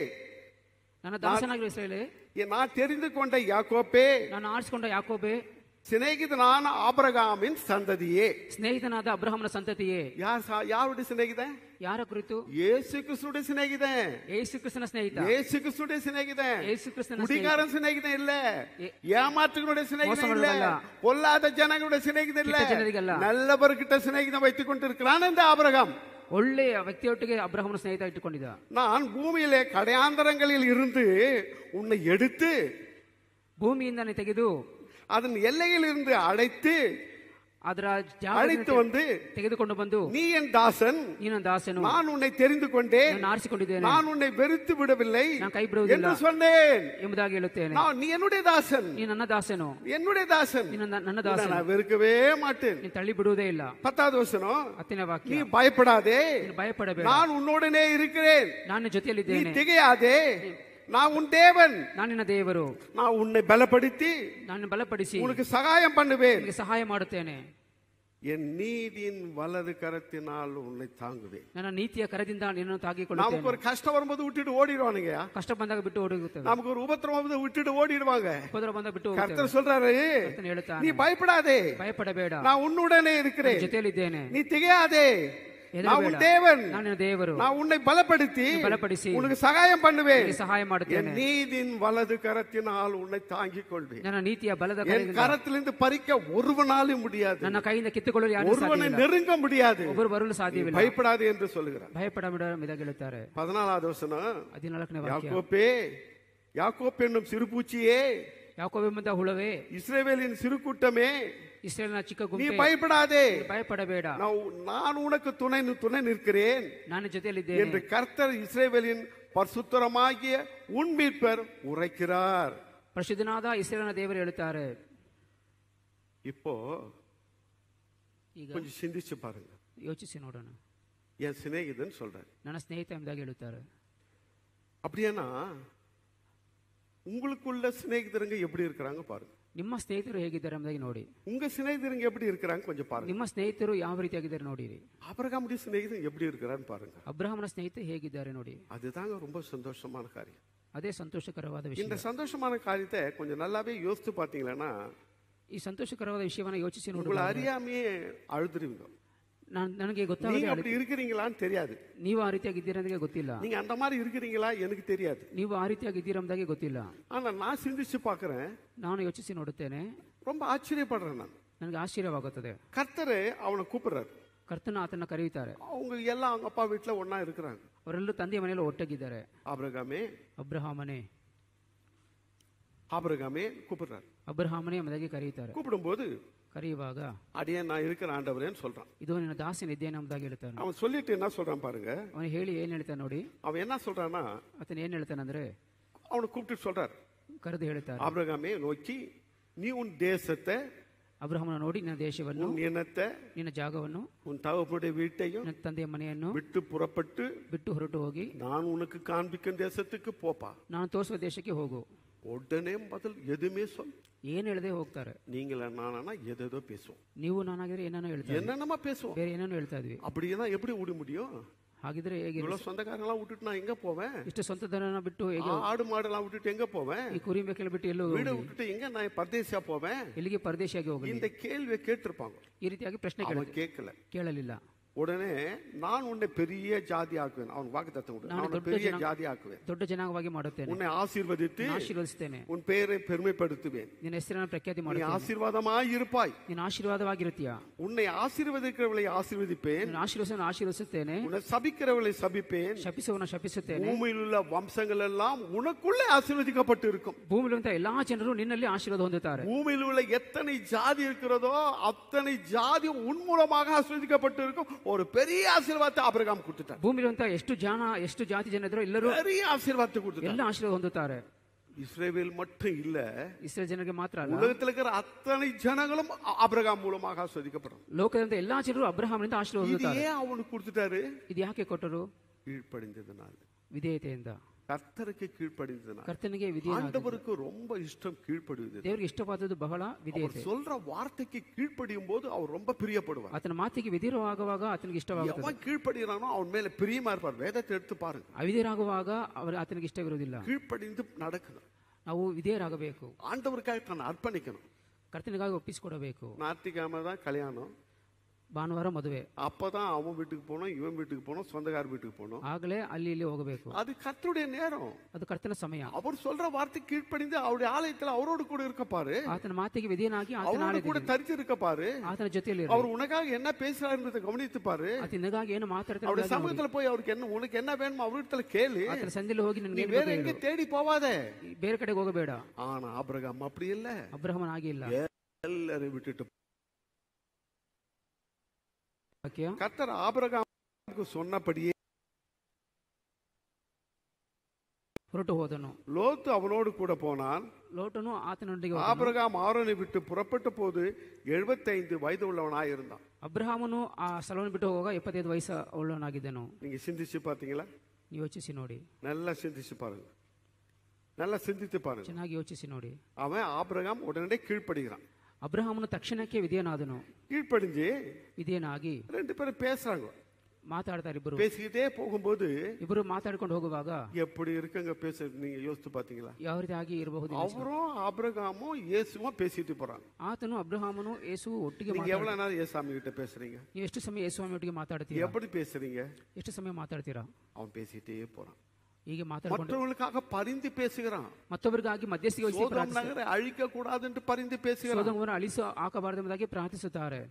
S2: ನನ್ನ ದಾಸನಾಗಿರುವ ಇಸ್ರಾಯೇಲೇ
S1: என் நான் தெரிந்து கொண்ட யாக்கோப்பே
S2: ನಾನು ಆರಿಸಿಕೊಂಡ ಯಾಕೋಬೆ
S1: சிநேகிதனான ஆபிரகாமின் சந்ததியே
S2: ಸ್ನೇಹಿತನಾದ ಅಬ್ರಹಾಮನ ಸಂತತಿಯೇ
S1: யார் சா- யாருடைய சிநேகிதன்
S2: ಯಾರ ಕುರಿತು
S1: இயேசு கிறிஸ்துடைய சிநேகிதன்
S2: ಯೇಸು ಕ್ರಿಸ್ತನ ಸ್ನೇಹಿತ
S1: இயேசு கிறிஸ்துடைய சிநேகிதன்
S2: ಯೇಸು ಕ್ರಿಸ್ತನ
S1: குடிகாரன் சிநேகிதன் இல்ல
S2: ஏ-
S1: ஏமாற்றுகளுடைய சிநேகிதன் இல்ல
S2: மோசமானவர்களா?
S1: பொல்லாத ஜனங்களுடைய சிநேகிதன் இல்ல
S2: கிட்ட ಜನರಿಗಲ್ಲ.
S1: நல்லவர்கிட்ட சிநேகிதம் வைத்துக் கொண்டிருக்கிறான் இந்த ஆபிரகாம்
S2: ಒಳ್ಳೆಯ ವ್ಯಕ್ತಿಯೊಟ್ಟಿಗೆ ಅಬ್ರಹಾಮನ ಸ್ನೇಹಿತ ಇಟ್ಟುಕೊಂಡಿದ್ದ
S1: நான் பூமியிலே கடையாந்தரங்களில் இருந்து உன்னை எடுத்து
S2: ಭೂಮಿಯಿಂದನೇ ತೆಗೆದು
S1: அதன் எல்லையில் இருந்து அழைத்து
S2: ಅದರ
S1: அழைத்து
S2: ಜಾಗ
S1: வந்து
S2: ತೆಗೆದುಕೊಂಡು ಬಂದು
S1: நீ என் தாசன்
S2: ನೀನು ದಾಸನು
S1: நான் உன்னை தெரிந்து கொண்டேன்
S2: ನಾನು ಆರಿಸಿಕೊಂಡಿದ್ದೇನೆ
S1: நான் உன்னை வெறுத்து விடவில்லை
S2: நான் கை ಬಿಡುವುದಿಲ್ಲ.
S1: என்று சொன்னேன்
S2: ಎಂಬುದಾಗಿ ಹೇಳುತ್ತೇನೆ
S1: நான் நீ என்னுடைய தாசன்
S2: ನೀನು ನನ್ನ ದಾಸನು
S1: என்னுடைய தாசன்
S2: ನೀನು ನನ್ನ- ನನ್ನ
S1: உன்னை
S2: ದಾಸನು
S1: நான் வெறுக்கவே மாட்டேன்
S2: ನೀನು ತಳ್ಳಿ ಬಿಡುವುದೇ ಇಲ್ಲ
S1: பத்தாவது வசனம்
S2: ಹತ್ತನೇ
S1: நீ
S2: ವಾಕ್ಯ
S1: பயப்படாதே
S2: ನೀನು ಭಯಪಡಬೇಡ
S1: நான் உன்னோடனே இருக்கிறேன்
S2: ನಾನು
S1: நீ
S2: ಜೊತೆಯಲ್ಲಿದ್ದೇನೆ
S1: திகையாதே நான் உன் தேவன்
S2: ನಾನು ನಿನ್ನ ದೇವರು
S1: நான் உன்னை பலப்படுத்தி
S2: ನಾನು ಬಲಪಡಿಸಿ
S1: உனக்கு சகாயம் பண்ணுவேன்
S2: ನಿನಗೆ ಸಹಾಯ ಮಾಡುತ್ತೇನೆ
S1: என் நீதியின் வலது கரத்தினால் உன்னை தாங்குவேன்
S2: ನನ್ನ ನೀತಿಯ ಕರದಿಂದ ನಿನ್ನನ್ನು
S1: நமக்கு
S2: ತಾಗಿಕೊಳ್ಳುತ್ತೇನೆ
S1: ஒரு கஷ்டம் வரும்போது விட்டுட்டு ஓடிடுவானுங்க
S2: ಕಷ್ಟ ಬಂದಾಗ ಬಿಟ್ಟು ಓಡುತ್ತದೆ
S1: நமக்கு ஒரு உபத்திரம் வரும்போது விட்டுட்டு ஓடிடுவாங்க
S2: ಉಪದ್ರ ಬಂದಾಗ ಬಿಟ್ಟು ಹೋಗುತ್ತೇವೆ
S1: கர்த்தர் சொல்றாரு
S2: ಕರ್ತನು ಹೇಳ್ತಾನೆ
S1: நீ பயப்படாதே
S2: ಭಯಪಡಬೇಡ
S1: நான் உன்னுடனே இருக்கிறேன்
S2: ಜೊತೆಯಲ್ಲಿದ್ದೇನೆ
S1: நீ திகையாதே நான் உன்
S2: ಹೆದರಬೇಡ
S1: தேவன்
S2: ನಾನು ನಿನ್ನ ದೇವರು
S1: நான் உன்னை பலப்படுத்தி
S2: ಬಲಪಡಿಸಿ
S1: உனக்கு சகாயம் பண்ணுவேன்
S2: ನಿನಗೆ ಸಹಾಯ
S1: என்
S2: ಮಾಡುತ್ತೇನೆ
S1: நீதியின் வலது கரத்தினால் உன்னை தாங்கிக் கொள்வேன்
S2: ನನ್ನ ನೀತಿಯ ಬಲದ
S1: என்
S2: ಕರದಿಂದ
S1: கரத்திலிருந்து பறிக்க ஒருவனாலும் முடியாது
S2: ನನ್ನ ಕೈಯಿಂದ ಕಿತ್ತುಕೊಳ್ಳಲು ಯಾರು
S1: ஒருவனை
S2: ಸಾಧ್ಯವಿಲ್ಲ
S1: நெருங்க முடியாது
S2: ಒಬ್ಬರು ಬರಲು ಸಾಧ್ಯವಿಲ್ಲ
S1: பயப்படாது என்று சொல்லுகிறார்
S2: ಭಯಪಡಬೇಡ ಇದಾಗಿ ಹೇಳುತ್ತಾರೆ
S1: பதினாலாவது வசனம்
S2: ಹದಿನಾಲ್ಕನೇ ವಾಕ್ಯ
S1: யாக்கோப்பே யாக்கோப் என்னும் சிறுபூச்சியே
S2: ಯಾಕೋಬೆಂಬಂತ ಹುಳವೇ
S1: இஸ்ரவேலின் சிறு கூட்டமே
S2: ಇಸ್ರೇಲ್ನ ಚಿಕ್ಕ
S1: நீ
S2: ಗುಂಪೆ
S1: பயப்படாதே
S2: ನೀನು ಭಯಪಡಬೇಡ
S1: நான் நான் உனக்கு துணை துணை நிற்கிறேன்
S2: ನಾನು ಜೊತೆಯಲ್ಲಿದ್ದೇನೆ
S1: என்று கர்த்தர் இஸ்ரேவேலின் பரிசுத்தரமாகிய உன் மீட்பர் உரைக்கிறார்
S2: ಪ್ರಸಿದ್ಧನಾದ ಇಸ್ರೇಲ್ನ ದೇವರು ಹೇಳುತ್ತಾರೆ
S1: இப்போ
S2: ಈಗ
S1: கொஞ்சம் சிந்திச்சு பாருங்க
S2: ಯೋಚಿಸಿ ನೋಡೋಣ
S1: என் சிநேகிதன் சொல்றாரு
S2: ನನ್ನ ಸ್ನೇಹಿತ ಎಂಬುದಾಗಿ ಹೇಳುತ್ತಾರೆ
S1: அப்படியானா உங்களுக்குள்ள சிநேகிதருங்க எப்படி இருக்கிறாங்க பாருங்க
S2: ನಿಮ್ಮ ಸ್ನೇಹಿತರು ಹೇಗಿದ್ದಾರೆ ಎಂಬುದಾಗಿ ನೋಡಿ
S1: உங்க சிநேகிதருங்க எப்படி இருக்கிறாங்க கொஞ்சம் பாருங்க
S2: ನಿಮ್ಮ ಸ್ನೇಹಿತರು ಯಾವ ರೀತಿಯಾಗಿದ್ದಾರೆ ನೋಡಿರಿ
S1: ஆபரகாமுடைய சிநேகிதன் எப்படி இருக்கிறான்னு பாருங்க
S2: ಅಬ್ರಹಾಮನ ಸ್ನೇಹಿತ ಹೇಗಿದ್ದಾರೆ ನೋಡಿ
S1: அதுதாங்க ரொம்ப சந்தோஷமான காரியம்
S2: ಅದೇ ಸಂತೋಷಕರವಾದ ವಿಷಯ
S1: இந்த சந்தோஷமான காரியத்தை கொஞ்சம் நல்லாவே யோசித்து பார்த்தீங்கன்னா
S2: ಈ ಸಂತೋಷಕರವಾದ ವಿಷಯವನ್ನ ಯೋಚಿಸಿ ನೋಡಿ
S1: உங்களை அறியாமையே அழுதுருவீங்க
S2: ನಾನು ನನಗೆ
S1: நீங்க
S2: ಗೊತ್ತಾಗದೆ
S1: அப்படி இருக்கிறீங்களான்னு தெரியாது
S2: ನೀವು ಆ ರೀತಿಯಾಗಿದ್ದೀರ ಅಂತ ಗೊತ್ತಿಲ್ಲ
S1: நீங்க அந்த மாதிரி இருக்கிறீங்களா எனக்கு தெரியாது
S2: ನೀವು ಆ ರೀತಿಯಾಗಿದ್ದೀರ ಎಂಬುದಾಗಿ ಗೊತ್ತಿಲ್ಲ
S1: ஆனா நான் சிந்திச்சு பார்க்கிறேன்
S2: ನಾನು ಯೋಚಿಸಿ ನೋಡುತ್ತೇನೆ
S1: ரொம்ப ஆச்சரியப்படுறேன் நான்
S2: ನನಗೆ ಆಶ್ಚರ್ಯವಾಗುತ್ತದೆ
S1: கர்த்தரு அவனை கூப்பிடுறாரு
S2: ಕರ್ತನ ಆತನ ಕರೆಯುತ್ತಾರೆ
S1: அவங்க எல்லாம் அவங்க அப்பா வீட்டுல ஒண்ணா இருக்கிறாங்க
S2: ಅವರೆಲ್ಲರೂ ತಂದೆಯ ಮನೆಯಲ್ಲಿ ಒಟ್ಟಾಗಿದ್ದಾರೆ
S1: ஆபிரகாமே
S2: ಅಬ್ರಹಾಮನೇ
S1: ஆபிரகாமே கூப்பிடுறாரு
S2: ಅಬ್ರಹಾಮನೇ ಎಂಬುದಾಗಿ ಕರೆಯುತ್ತಾರೆ
S1: கூப்பிடும்போது
S2: ಕರೆಯುವಾಗ
S1: அடியே நான் இருக்கிற ஆண்டவரேன்னு சொல்றான்
S2: ಇದು ನಿನ್ನ ದಾಸನಿದ್ದೇನೆ ಎಂಬುದಾಗಿ ಹೇಳ್ತಾನೆ
S1: அவன் சொல்லிட்டு என்ன சொல்றான் பாருங்க
S2: ಅವನು ಹೇಳಿ ಏನ್ ಹೇಳ್ತಾನೆ ನೋಡಿ
S1: அவன் என்ன சொல்றான்னா
S2: ಆತನ ಏನ್ ಹೇಳ್ತಾನಂದ್ರೆ
S1: அவனை கூப்பிட்டு சொல்றாரு
S2: ಕರೆದು ಹೇಳ್ತಾರೆ
S1: ஆபிரகாமே நோக்கி நீ உன் தேசத்தை
S2: ಅಬ್ರಹಾಮನ ನೋಡಿ ನಿನ್ನ ದೇಶವನ್ನು
S1: உன் இனத்தை
S2: ನಿನ್ನ ಜಾಗವನ್ನು
S1: உன் தகப்பனுடைய வீட்டையும்
S2: ನಿನ್ನ ತಂದೆಯ ಮನೆಯನ್ನು
S1: விட்டு புறப்பட்டு
S2: ಬಿಟ್ಟು ಹೊರಟು ಹೋಗಿ
S1: நான் உனக்கு காண்பிக்கும் தேசத்துக்கு போப்பா
S2: ನಾನು ತೋರಿಸುವ ದೇಶಕ್ಕೆ ಹೋಗು
S1: உடனே பதில் எதுவுமே சொல்
S2: ಏನ್ ಹೇಳದೆ ಹೋಗ್ತಾರೆ
S1: நீங்கள நானா எதேதோ பேசுவோம்
S2: ನೀವು ನಾನಾಗಿದ್ರೆ ಏನೇನೋ ಹೇಳ್ತಾರೆ
S1: என்னென்னமா பேசுவோம்
S2: ಬೇರೆ ಏನೇನೋ ಹೇಳ್ತಾ ಇದ್ವಿ
S1: அப்படின்னா எப்படி விட முடியும்
S2: ಹಾಗಿದ್ರೆ ಹೇಗೆ
S1: இவ்வளவு சொந்தக்காரங்களாம் விட்டுட்டு நான் எங்க போவேன்
S2: ಇಷ್ಟು ಸ್ವಂತ ದನನ ಬಿಟ್ಟು ಹೇಗೆ
S1: ஆடு மாடெல்லாம் விட்டுட்டு எங்க போவேன்
S2: ಈ ಕುರಿ ಮೇಕೆಲ್ಲ ಬಿಟ್ಟು ಎಲ್ಲೂ
S1: வீடை விட்டுட்டு எங்க நான் பரதேசியா போவேன்
S2: ಎಲ್ಲಿಗೆ ಪರದೇಶಿಯಾಗಿ ಹೋಗಲಿ
S1: இந்த கேள்வியை கேட்டிருப்பாங்க
S2: ಈ ರೀತಿಯಾಗಿ ಪ್ರಶ್ನೆ ಕೇಳ
S1: அவன் கேட்கல
S2: ಕೇಳಲಿಲ್ಲ
S1: உடனே நான் உன்னை பெரிய ஜாதி ஆக்குவேன் அவன் வாக்கு தத்துவம் நான் உன்னை பெரிய ஜாதி ஆக்குவேன்
S2: ದೊಡ್ಡ ಜನಾಂಗವಾಗಿ ಮಾಡುತ್ತೇನೆ
S1: உன்னை ஆசீர்வதித்து
S2: ನಾನು ಆಶೀರ್ವದಿಸ್ತೇನೆ
S1: உன் பெயரை பெருமைப்படுத்துவேன்
S2: ನಿನ್ನ ಹೆಸರನ್ನು ಪ್ರಖ್ಯಾತಿ
S1: நீ
S2: ಮಾಡುತ್ತೇನೆ
S1: ஆசீர்வாதமாய் இருப்பாய்
S2: ನೀನು ಆಶೀರ್ವಾದವಾಗಿರುತ್ತೀಯ
S1: உன்னை ஆசீர்வதிக்கிறவளை ஆசீர்வதிப்பேன்
S2: ನಾನು ಆಶೀರ್ವಸನ ಆಶೀರ್ವದಿಸುತ್ತೇನೆ
S1: உன்னை சபிக்கிறவளை சபிப்பேன்
S2: ಶಪಿಸುವನ ಶಪಿಸುತ್ತೇನೆ
S1: பூமியில் உள்ள வம்சங்கள் எல்லாம் உனக்குள்ளே ஆசீர்வதிக்கப்பட்டு இருக்கும்
S2: ಭೂಮಿಲಿರುವಂತಹ ಎಲ್ಲಾ ಜನರು ನಿನ್ನಲ್ಲಿ ಆಶೀರ್ವಾದ ಹೊಂದುತ್ತಾರೆ
S1: பூமியில் உள்ள எத்தனை ஜாதி இருக்கிறதோ அத்தனை ஜாதி உன் மூலமாக ஆசீர்வதிக்கப்பட்டு இருக்கும் ஒரு பெரிய ஆசீர்வாதத்தை ஆபிரகாம் கொடுத்துட்டார்
S2: ಭೂಮಿಲಿರುವಂತಹ ಎಷ್ಟು ಜನ ಎಷ್ಟು ಜಾತಿ ಜನ ಇದ್ರು ಎಲ್ಲರೂ
S1: பெரிய ஆசீர்வாதத்தை கொடுத்துட்டார்
S2: ಎಲ್ಲ ಆಶೀರ್ವಾದ ಹೊಂದುತ್ತಾರೆ
S1: இஸ்ரேவேல் மட்டும் இல்ல
S2: ಇಸ್ರೇಲ್ ಜನರಿಗೆ ಮಾತ್ರ ಅಲ್ಲ
S1: உலகத்தில் இருக்கிற அத்தனை ஜனங்களும் ஆபிரகாம் மூலமாக ஆஸ்வதிக்கப்படும்
S2: ಲೋಕದಂತ ಎಲ್ಲಾ ಜನರು ಅಬ್ರಹಾಮನಿಂದ ಆಶೀರ್ವಾದ
S1: இது
S2: ಹೊಂದುತ್ತಾರೆ
S1: ஏன் அவனுக்கு கொடுத்துட்டாரு
S2: ಇದು ಯಾಕೆ ಕೊಟ್ಟರು
S1: கீழ்ப்படிந்ததுனால
S2: ವಿಧೇಯತೆಯಿಂದ
S1: கர்த்தருக்கு கீழ்ப்படிந்ததுனா
S2: ಕರ್ತನಿಗೆ ವಿಧೇಯನಾಗಿ
S1: ஆண்டவருக்கு ரொம்ப இஷ்டம் கீழ்ப்படிவது
S2: ದೇವರಿಗೆ ಇಷ್ಟವಾದದ್ದು ಬಹಳ
S1: அவர்
S2: ವಿಧೇಯತೆ
S1: சொல்ற வார்த்தைக்கு கீழ்ப்படியும் போது அவர் ரொம்ப பிரியப்படுவார்
S2: ಆತನ ಮಾತಿಗೆ ವಿಧೇಯರಾಗುವಾಗ ಆತನಿಗೆ ಇಷ್ಟವಾಗುತ್ತದೆ
S1: எவன் கீழ்ப்படுகிறானோ அவன் மேல பிரியமா இருப்பார் வேதத்தை எடுத்து பாருங்க
S2: ಅವಿಧೇಯರಾಗುವಾಗ அவர் ಆತನಿಗೆ ಇಷ್ಟವಿರುವುದಿಲ್ಲ
S1: கீழ்ப்படிந்து நடக்கணும்
S2: ನಾವು ವಿಧೇಯರಾಗಬೇಕು
S1: ஆண்டவருக்காக தன்னை அர்ப்பணிக்கணும்
S2: ಕರ್ತನಿಗಾಗಿ ಒಪ್ಪಿಸಿಕೊಡಬೇಕು
S1: ஞாயிற்றுக்கிழமை தான் கல்யாணம்
S2: ಭಾನುವಾರ ಮದುವೆ
S1: அப்பதான் அவன் வீட்டுக்கு போகணும் இவன் வீட்டுக்கு போகணும் சொந்தக்கார வீட்டுக்கு போகணும்
S2: ಆಗಲೇ ಅಲ್ಲಿ ಇಲ್ಲಿ ಹೋಗಬೇಕು
S1: அது கர்த்தருடைய நேரம்
S2: ಅದು ಕರ್ತನ ಸಮಯ
S1: அவர் சொல்ற வார்த்தை கீழ்ப்படிந்து அவருடைய ஆலயத்துல அவரோடு கூட இருக்க பாரு
S2: ಆತನ ಮಾತಿಗೆ ವಿಧೇಯನಾಗಿ ಆತನ
S1: அவரோடு
S2: ಆಲಯದಲ್ಲಿ
S1: கூட தரிச்சு இருக்க பாரு
S2: ಆತನ ಜೊತೆಯಲ್ಲಿ
S1: அவர் உனக்காக என்ன பேசுறாருன்றதை கவனித்து பாரு
S2: ಆತ ನಿನಗಾಗಿ ಏನು ಮಾತಾಡ್ತಾನೆ
S1: அவருடைய சமூகத்துல போய் அவருக்கு என்ன உனக்கு என்ன வேணுமோ அவரிடத்துல கேளு
S2: ಆತನ ಸಂಧಿಯಲ್ಲಿ ಹೋಗಿ
S1: நீ
S2: ನನಗೆ
S1: வேற எங்க தேடி போவாத
S2: ಬೇರೆ ಕಡೆಗೆ ಹೋಗಬೇಡ
S1: ஆனா ஆபிரகாம் அப்படி இல்ல
S2: ಅಬ್ರಹಮನ ಹಾಗೆ ಇಲ್ಲ
S1: எல்லாரையும் விட்டுட்டு
S2: ವಾಕ್ಯ
S1: கர்த்தர் ஆபிரகாமுக்கு சொன்னபடியே
S2: ಹೊರಟು ಹೋದನು
S1: லோத்து அவனோடு கூட போனான்
S2: ಲೋಟನು ಆತನೊಂದಿಗೆ ಹೋದನು.
S1: ஆபிரகாம் ஆரோனை விட்டு புறப்பட்ட போது எழுபத்தைந்து வயது உள்ளவனாய் இருந்தான்
S2: ಅಬ್ರಹಾಮನು ಆ ಸ್ಥಳವನ್ನು ಬಿಟ್ಟು ಹೋಗುವಾಗ ಎಪ್ಪತ್ತೈದು ವಯಸ್ಸು ಉಳ್ಳವನಾಗಿದ್ದನು
S1: நீங்க சிந்திச்சு பாத்தீங்களா
S2: ನೀವು ಯೋಚಿಸಿ ನೋಡಿ
S1: நல்லா சிந்திச்சு பாருங்க நல்லா சிந்தித்து பாருங்க
S2: ಚೆನ್ನಾಗಿ ಯೋಚಿಸಿ ನೋಡಿ
S1: அவன் ஆபிரகாம் உடனே கீழ்ப்படுகிறான்
S2: ಅಬ್ರಹಾಮನು ತಕ್ಷಣಕ್ಕೆ ವಿಧೇಯನಾದನು
S1: கீழ்ப்படிஞ்சு
S2: ವಿಧೇಯನಾಗಿ
S1: ரெண்டு பேரும் பேசுறாங்க
S2: ಮಾತಾಡ್ತಾರೆ ಇಬ್ಬರು
S1: பேசிக்கிட்டே போகும்போது
S2: ಇಬ್ಬರು ಮಾತಾಡ್ಕೊಂಡು ಹೋಗುವಾಗ
S1: எப்படி இருக்குங்க பேச நீங்க யோசித்து பாத்தீங்களா
S2: ಯಾವ ರೀತಿಯಾಗಿ ಇರಬಹುದು
S1: அவரும் ஆபிரகாமும் இயேசுவும் பேசிட்டு போறாங்க
S2: ಆತನು ಅಬ್ರಹಾಮನು ಯೇಸು ಒಟ್ಟಿಗೆ
S1: நீங்க
S2: ಮಾತಾಡ
S1: எவ்வளவு நேரம் ஏசாமி கிட்ட பேசுறீங்க
S2: ನೀವು ಎಷ್ಟು ಸಮಯ ಯೇಸುವಾಮಿ ಒಟ್ಟಿಗೆ ಮಾತಾಡ್ತೀರಾ
S1: எப்படி பேசுறீங்க
S2: ಎಷ್ಟು ಸಮಯ ಮಾತಾಡ್ತೀರಾ
S1: அவன் பேசிட்டே போறான்
S2: ಹೀಗೆ ಮಾತಾಡ್ಕೊಂಡು
S1: மற்றவங்களுக்காக பரிந்து பேசுகிறான்
S2: ಮತ್ತೊಬ್ಬರಿಗಾಗಿ ಮಧ್ಯಸ್ಥಿಗೆ ವಹಿಸಿ
S1: சோதோம் நகரை அழிக்க கூடாது என்று பரிந்து பேசுகிறான்
S2: ಸೋದಮವನ್ನು ಅಳಿಸ ಹಾಕಬಾರದೆಂಬುದಾಗಿ ಪ್ರಾರ್ಥಿಸುತ್ತಾರೆ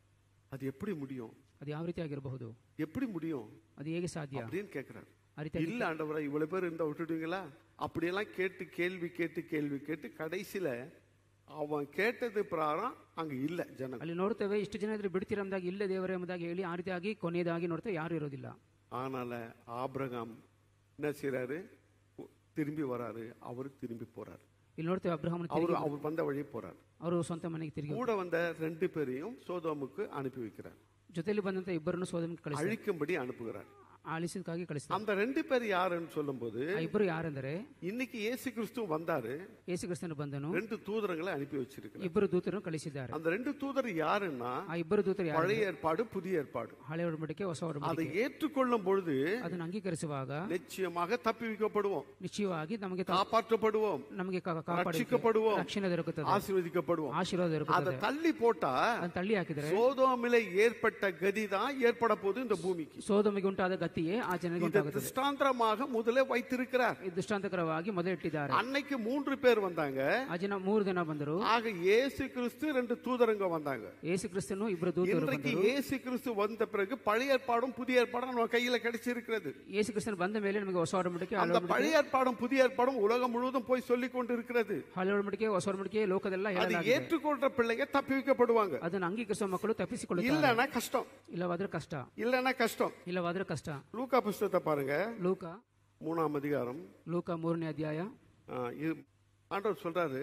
S1: அது எப்படி முடியும்
S2: ಅದು ಯಾವ ರೀತಿಯಾಗಿರಬಹುದು
S1: எப்படி முடியும்
S2: ಅದು ಹೇಗೆ ಸಾಧ್ಯ
S1: அப்படின்னு கேக்குறாரு
S2: ಆ ರೀತಿಯಾಗಿ
S1: இல்ல ஆண்டவரா இவ்வளவு பேர் இருந்தா விட்டுடுவீங்களா அப்படியெல்லாம் கேட்டு கேள்வி கேட்டு கேள்வி கேட்டு கடைசியில அவன் கேட்டது பிரகாரம் அங்க இல்ல ஜனங்க
S2: ಅಲ್ಲಿ ನೋಡ್ತೇವೆ ಇಷ್ಟು ಜನ ಇದ್ರೆ ಬಿಡ್ತೀರ ಎಂಬುದಾಗಿ ಇಲ್ಲ ದೇವರೇ ಎಂಬುದಾಗಿ ಹೇಳಿ ಆ ರೀತಿಯಾಗಿ ಕೊನೆಯದಾಗಿ ನೋಡ್ತೇವೆ ಯಾರು ಇರೋದಿಲ್ಲ
S1: ஆனால ஆபிரகாம் என்ன செய்றாரு திரும்பி வராரு அவரு திரும்பி போறாரு
S2: ಇಲ್ಲಿ ನೋಡ್ತೇವೆ ಅಬ್ರಹಾಮನ
S1: அவரு அவர் வந்த வழி போறாரு
S2: ಅವರು ಸ್ವಂತ ಮನೆಗೆ ತಿರುಗಿ
S1: கூட வந்த ரெண்டு பேரையும் சோதோமுக்கு அனுப்பி வைக்கிறார்
S2: ಜೊತೆಯಲ್ಲಿ ಬಂದಂತ ಇಬ್ಬರನ್ನು ಸೋದಮಕ್ಕೆ ಕಳಿಸಿ
S1: அழிக்கும்படி அனுப்புகிறார்
S2: ಆಲಿಸಿದಕ್ಕಾಗಿ ಕಳಿಸ್ತಾರೆ
S1: அந்த ரெண்டு பேர் யாருன்னு சொல்லும்போது
S2: ಆ ಇಬ್ಬರು ಯಾರೆಂದರೆ
S1: இன்னைக்கு இயேசு கிறிஸ்து வந்தாரு
S2: ಯೇಸು ಕ್ರಿಸ್ತನು ಬಂದನು
S1: ரெண்டு தூதரங்களை அனுப்பி வச்சிருக்கிறார்
S2: ಇಬ್ಬರು ದೂತರನ್ನು ಕಳಿಸಿದ್ದಾರೆ
S1: அந்த ரெண்டு தூதர் யாருன்னா
S2: ಆ ಇಬ್ಬರು ದೂತರು ಯಾರು
S1: பழைய ஏற்பாடு புதிய ஏற்பாடு
S2: ಹಳೆ ಒಡಂಬಡಿಕೆ ಹೊಸ ಒಡಂಬಡಿಕೆ
S1: அதை ஏற்றுக்கொள்ளும் பொழுது
S2: ಅದನ್ನು ಅಂಗೀಕರಿಸುವಾಗ
S1: நிச்சயமாக தப்பி வைக்கப்படுவோம்
S2: ನಿಶ್ಚಯವಾಗಿ ನಮಗೆ ತ-
S1: காப்பாற்றப்படுவோம்
S2: ನಮಗೆ ಕಾ- ಕಾಪಾಡಿ
S1: ரட்சிக்கப்படுவோம்
S2: ರಕ್ಷಣೆ ದೊರಕುತ್ತದೆ
S1: ஆசீர்வதிக்கப்படுவோம்
S2: ಆಶೀರ್ವಾದ
S1: அதை
S2: ದೊರಕುತ್ತದೆ
S1: தள்ளி போட்டா
S2: ಅದನ್ನು ತಳ್ಳಿ ಹಾಕಿದರೆ
S1: சோதோமில ஏற்பட்ட கதி தான் ஏற்பட போகுது இந்த பூமிக்கு
S2: ಸೋದಮಿಗೆ ಉಂಟಾದ ಗತಿಯೇ ಆ ಜನರಿಗೆ
S1: இதை
S2: ಉಂಟಾಗುತ್ತದೆ
S1: திஷ்டாந்தரமாக முதலே வைத்திருக்கிறார்
S2: ಇದು ದೃಷ್ಟಾಂತಕರವಾಗಿ ಮೊದಲಿಟ್ಟಿದ್ದಾರೆ
S1: அன்னைக்கு மூன்று பேர் வந்தாங்க
S2: ಆ ಜನ ಮೂರು ಜನ ಬಂದರು
S1: ஆக இயேசு கிறிஸ்து ரெண்டு தூதரங்க வந்தாங்க
S2: ಯೇಸು ಕ್ರಿಸ್ತನು ಇಬ್ಬರು ದೂತರು
S1: இன்றைக்கு
S2: ಬಂದರು
S1: இயேசு கிறிஸ்து வந்த பிறகு பழைய ஏற்பாடும் புதிய ஏற்பாடும் நம்ம கையில கிடைச்சிருக்கிறது
S2: ಯೇಸು ಕ್ರಿಸ್ತನು ಬಂದ ಮೇಲೆ ನಮಗೆ ಹೊಸ ಒಡಂಬಡಿಕೆ ಹಳೆ
S1: அந்த
S2: ಒಡಂಬಡಿಕೆ
S1: பழைய ஏற்பாடும் புதிய ஏற்பாடும் உலகம் முழுவதும் போய் சொல்லிக் கொண்டு இருக்கிறது
S2: ಹಳೆ ಒಡಂಬಡಿಕೆ ಹೊಸ ಒಡಂಬಡಿಕೆ ಲೋಕದೆಲ್ಲ
S1: அது
S2: ಹೇಳಲಾಗಿದೆ
S1: ஏற்றுக்கொள்ற பிள்ளைங்க தப்பி வைக்கப்படுவாங்க
S2: ಅದನ್ನು ಅಂಗೀಕರಿಸುವ ಮಕ್ಕಳು ತಪ್ಪಿಸಿಕೊಳ್ಳುತ್ತಾರೆ
S1: இல்லைன்னா கஷ்டம்
S2: ಇಲ್ಲವಾದ್ರೆ ಕಷ್ಟ
S1: இல்லைன்னா கஷ்டம்
S2: ಇಲ್ಲವಾದ್ರೆ ಕಷ್ಟ
S1: லூக்கா புஸ்தகத்தை பாருங்க
S2: ಲೂಕ
S1: மூணாம் அதிகாரம்
S2: ಲೂಕ ಮೂರನೇ ಅಧ್ಯಾಯ
S1: ஆ, இது- ஆண்டவர் சொல்றாரு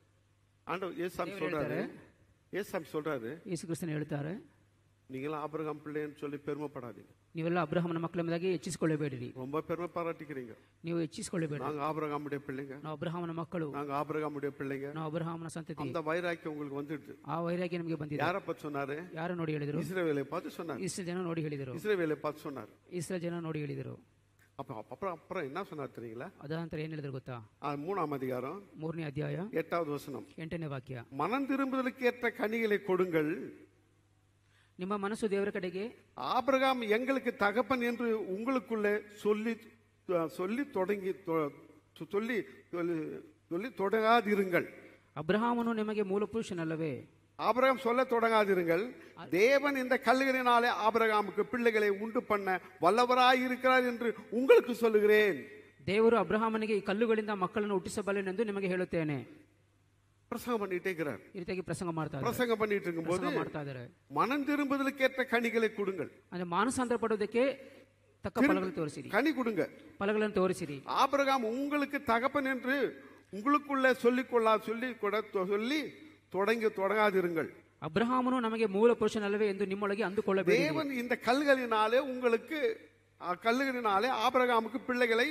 S1: ஆண்டவர் ஏசாமி சொல்றாரு ஏசாமி சொல்றாரு
S2: ಯೇಸು ಕ್ರಿಸ್ತನು ಹೇಳ್ತಾರೆ
S1: நீங்களாம் ஆபிரகாம் பிள்ளைன்னு சொல்லி பெருமைப்படாதீங்க
S2: ನೀವೆಲ್ಲ ಅಬ್ರಹಮನ ಮಕ್ಕಳ ಎಂಬುದಾಗಿ ಹೆಚ್ಚಿಸಿಕೊಳ್ಳಬೇಡಿರಿ
S1: ரொம்ப பெருமை பாராட்டிக்கிறீங்க
S2: ನೀವು ಹೆಚ್ಚಿಸಿಕೊಳ್ಳಬೇಡಿ
S1: நாங்க ஆபிரகாமுடைய பிள்ளைங்க
S2: ನಾವು ಅಬ್ರಹಾಮನ ಮಕ್ಕಳು
S1: நாங்க ஆபிரகாமுடைய பிள்ளைங்க
S2: ನಾವು ಅಬ್ರಹಾಮನ ಸಂತತಿ
S1: அந்த வைராக்கியம் உங்களுக்கு வந்துடுது
S2: ಆ ವೈರಾಗ್ಯ ನಮಗೆ ಬಂದಿದೆ
S1: யார பார்த்து சொன்னாரு
S2: ಯಾರು ನೋಡಿ ಹೇಳಿದರು
S1: இஸ்ரவேலை பார்த்து சொன்னாரு
S2: ಇಸ್ರೇಲ್ ಜನ ನೋಡಿ ಹೇಳಿದರು
S1: இஸ்ரவேலை பார்த்து சொன்னாரு
S2: ಇಸ್ರೇಲ್ ಜನ ನೋಡಿ ಹೇಳಿದರು
S1: அப்ப அப்புறம் அப்புறம் என்ன சொன்னார் தெரியுங்களா
S2: ಅದ ನಂತರ ಏನ್ ಹೇಳಿದ್ರು ಗೊತ್ತಾ
S1: ஆ, மூணாம் அதிகாரம்
S2: ಮೂರನೇ ಅಧ್ಯಾಯ
S1: எட்டாவது வசனம்
S2: ಎಂಟನೇ ವಾಕ್ಯ
S1: மனம் திரும்புதலுக்கு ஏற்ற கனிகளை கொடுங்கள்
S2: ನಿಮ್ಮ ಮನಸ್ಸು ದೇವರ ಕಡೆಗೆ
S1: ஆபிரகாம் எங்களுக்கு தகப்பன் என்று உங்களுக்குள்ளே சொல்லி சொல்லி தொடங்கி தொ- சொல்லி சொல்லி சொல்லி தொடங்காதிருங்கள்
S2: ಅಬ್ರಹಾಮನು ನಿಮಗೆ ಮೂಲ ಪುರುಷನಲ್ಲವೇ
S1: ஆபிரகாம் சொல்ல தொடங்காதிருங்கள் தேவன் இந்த கல்லுகளினாலே ஆபிரகாமுக்கு பிள்ளைகளை உண்டு பண்ண வல்லவராயிருக்கிறார் என்று உங்களுக்கு சொல்லுகிறேன்
S2: ದೇವರು ಅಬ್ರಹಾಮನಿಗೆ ಈ ಕಲ್ಲುಗಳಿಂದ ಮಕ್ಕಳನ್ನು ಹುಟ್ಟಿಸಬಲ್ಲೆನೆಂದು ನಿಮಗೆ ಹೇಳುತ್ತೇನೆ
S1: பிரசங்கம் பண்ணிட்டே இருக்கிறார்
S2: ಈ ರೀತಿಯಾಗಿ ಪ್ರಸಂಗ ಮಾಡ್ತಾ ಇದ್ದಾರೆ
S1: பிரசங்கம் பண்ணிட்டு இருக்கும்போது
S2: ಪ್ರಸಂಗ ಮಾಡ್ತಾ ಇದ್ದಾರೆ
S1: மனம் திரும்புதலுக்கேற்ற கனிகளை கொடுங்கள்
S2: ಅಂದ್ರೆ ಮಾನಸಾಂತರ ಪಡೋದಕ್ಕೆ ತಕ್ಕ ಫಲಗಳನ್ನು ತೋರಿಸಿರಿ
S1: கனி கொடுங்க
S2: ಫಲಗಳನ್ನು ತೋರಿಸಿರಿ
S1: ஆபிரகாம் உங்களுக்கு தகப்பன் என்று உங்களுக்குள்ளே சொல்லிக்கொள்ளா சொல்லி கொட சொல்லி தொடங்கி தொடங்காதிருங்கள்
S2: ಅಬ್ರಹಾಮನು ನಮಗೆ ಮೂಲ ಪುರುಷನಲ್ಲವೇ ಎಂದು ನಿಮ್ಮೊಳಗೆ ಅಂದುಕೊಳ್ಳಬೇಡಿ
S1: தேவன் இந்த கல்களினாலே உங்களுக்கு அ, கல்லுகளினாலே ஆபிரகாமுக்கு பிள்ளைகளை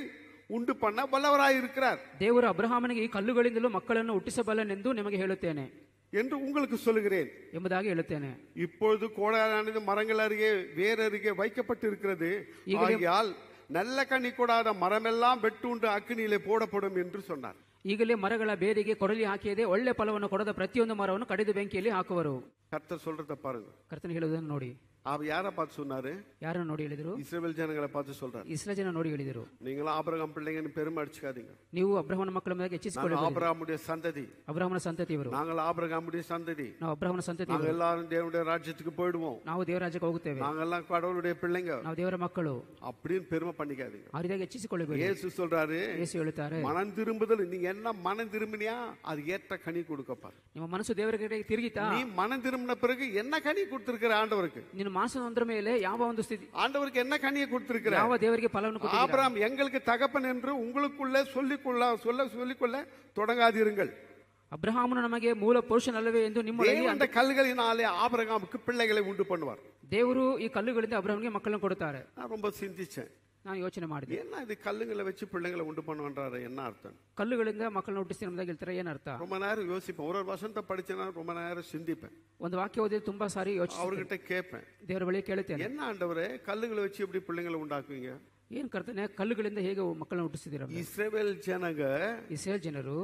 S1: ಉಂಟು ಪಣ್ಣ ಬಲ್ಲವರಾயிருக்கிறார்
S2: ದೇವರು ಅಬ್ರಹಾಮನಿಗೆ ಈ ಕಲ್ಲುಗಳಿಂದಲೂ ಮಕ್ಕಳನ್ನು ಹುಟ್ಟಿಸಬಲ್ಲನೆಂದು ನಿಮಗೆ ಹೇಳುತ್ತೇನೆ
S1: என்று உங்களுக்கு சொல்லுகிறேன்
S2: ಎಂಬುದಾಗಿ ಹೇಳುತ್ತೇನೆ
S1: இப்பொழுது கோடாலானது மரங்கள் அருகே வேர் அருகே வைக்கப்பட்டு இருக்கிறது ஆகையால் நல்ல கனி கொடாத மரமெல்லாம் வெட்டுண்டு அக்கினியிலே போடப்படும் என்று சொன்னார்
S2: ಈಗಲೇ ಮರಗಳ ಬೇರಿಗೆ ಕೊಡಲಿ ಹಾಕಿಯದೆ ಒಳ್ಳೆ ಫಲವನ್ನು ಕೊಡದ ಪ್ರತಿಯೊಂದು ಮರವನ್ನು ಕಡಿದು ಬೆಂಕಿಯಲ್ಲಿ ಹಾಕುವರು
S1: கர்த்தர் சொல்றத பாருங்க
S2: ಕರ್ತನ ಹೇಳುವುದನ್ನು ನೋಡಿ
S1: அவர் யாரை பார்த்து சொன்னாரு
S2: ಯಾರನ್ನು ನೋಡಿ ಹೇಳಿದರು
S1: இஸ்ரவேல் ஜனங்களை பார்த்து சொல்றாரு
S2: ಇಸ್ರ ಜನ ನೋಡಿ ಹೇಳಿದರು
S1: நீங்களும் ஆபிரகாம் பிள்ளைங்கன்னு பெருமை அடிச்சுக்காதீங்க
S2: ನೀವು ಅಬ್ರಹ್ಮನ ಮಕ್ಕಳ ಮೇಲೆ ಹೆಚ್ಚಿಸಿಕೊಳ್ಳಿ
S1: நாங்கள் ஆபிரகாமுடைய சந்ததி
S2: ಅಬ್ರಹ್ಮನ ಸಂತತಿಯವರು
S1: நாங்கள் ஆபிரகாமுடைய சந்ததி
S2: ನಾವು ಅಬ್ರಹ್ಮನ ಸಂತತಿ
S1: நாங்க எல்லாரும் தேவனுடைய ராஜ்யத்துக்கு போயிடுவோம்
S2: ನಾವು ದೇವರಾಜ್ಯಕ್ಕೆ ಹೋಗುತ್ತೇವೆ
S1: நாங்கெல்லாம் கடவுளுடைய பிள்ளைங்க
S2: ನಾವು ದೇವರ ಮಕ್ಕಳು
S1: அப்படின்னு பெருமை பண்ணிக்காதீங்க
S2: ಆ ರೀತಿಯಾಗಿ ಹೆಚ್ಚಿಸಿಕೊಳ್ಳಬೇಡಿ
S1: இயேசு சொல்றாரு
S2: ಯೇಸು ಹೇಳುತ್ತಾರೆ
S1: மனம் திரும்புதல் நீங்க என்ன மனம் திரும்பினியா அது ஏற்ற கனி கொடுக்கப்பாரு
S2: ನಿಮ್ಮ ಮನಸ್ಸು ದೇವರ ಕಡೆಗೆ ತಿರುಗಿತಾ
S1: நீ மனம் திரும்பின பிறகு என்ன கனி கொடுத்திருக்கிற ஆண்டவருக்கு
S2: ನಿನ್ನ ಮಾನಸ ಒಂದರ ಮೇಲೆ ಯಾವ ಒಂದು ಸ್ಥಿತಿ
S1: ஆண்டவருக்கு என்ன கனியை கொடுத்திருக்கிற
S2: ಯಾವ ದೇವರಿಗೆ ಫಲವನ್ನು ಕೊಟ್ಟಿದ್ದೀರಾ?
S1: ஆபிரகாம் எங்களுக்கு தகப்பன் என்று உங்களுக்குள்ளே சொல்லிக்கொள்ள சொல்ல சொல்லிக்கொள்ள தொடங்காதீருங்கள்
S2: ಅಬ್ರಹಾಮನು ನಮಗೆ ಮೂಲ ಪುರುಷನಲ್ಲವೇ ಎಂದು ನಿಮ್ಮೊಳಗೆ
S1: தேவன் அந்த கல்களினாலே ஆபிரகாமுக்கு பிள்ளைகளை உண்டு பண்ணுவார்
S2: ದೇವರು ಈ ಕಲ್ಲುಗಳಿಂದ ಅಬ್ರಹಾಮ್ಗೆ ಮಕ್ಕಳನ್ನು ಕೊಡುತ್ತಾರೆ
S1: நான் ரொம்ப சிந்திச்சேன்
S2: ನಾನು ಯೋಚನೆ ಮಾಡಿದೆ
S1: என்ன இது கல்லுங்களை வச்சு பிள்ளைங்களை உண்டு பண்ணுவன்றாரு என்ன அர்த்தம்
S2: ಕಲ್ಲುಗಳಿಂದ ಮಕ್ಕಳನ್ನ ಹುಟ್ಟಿಸಿ ನಮ್ದಾಗ ಹೇಳ್ತಾರೆ ಏನರ್ಥ
S1: ரொம்ப நேரம் யோசிப்பேன் ஒரு ஒரு வசனத்தை படிச்சேன்னா ரொம்ப நேரம் சிந்திப்பேன்
S2: ಒಂದು ವಾಕ್ಯ ಓದಿದ್ರೆ ತುಂಬಾ ಸಾರಿ ಯೋಚಿಸಿ
S1: அவர்கிட்ட கேட்பேன்
S2: ದೇವರ ಬಳಿ ಕೇಳುತ್ತೇನೆ
S1: என்ன ஆண்டவரே கல்லுகளை வச்சு எப்படி பிள்ளைங்களை உண்டாக்குவீங்க
S2: ಏನ್ ಕರ್ತನೆ ಕಲ್ಲುಗಳಿಂದ ಹೇಗೆ ಮಕ್ಕಳನ್ನ ಹುಟ್ಟಿಸಿದ್ದೀರ
S1: இஸ்ரேல் ஜனங்க
S2: ಇಸ್ರೇಲ್ ಜನರು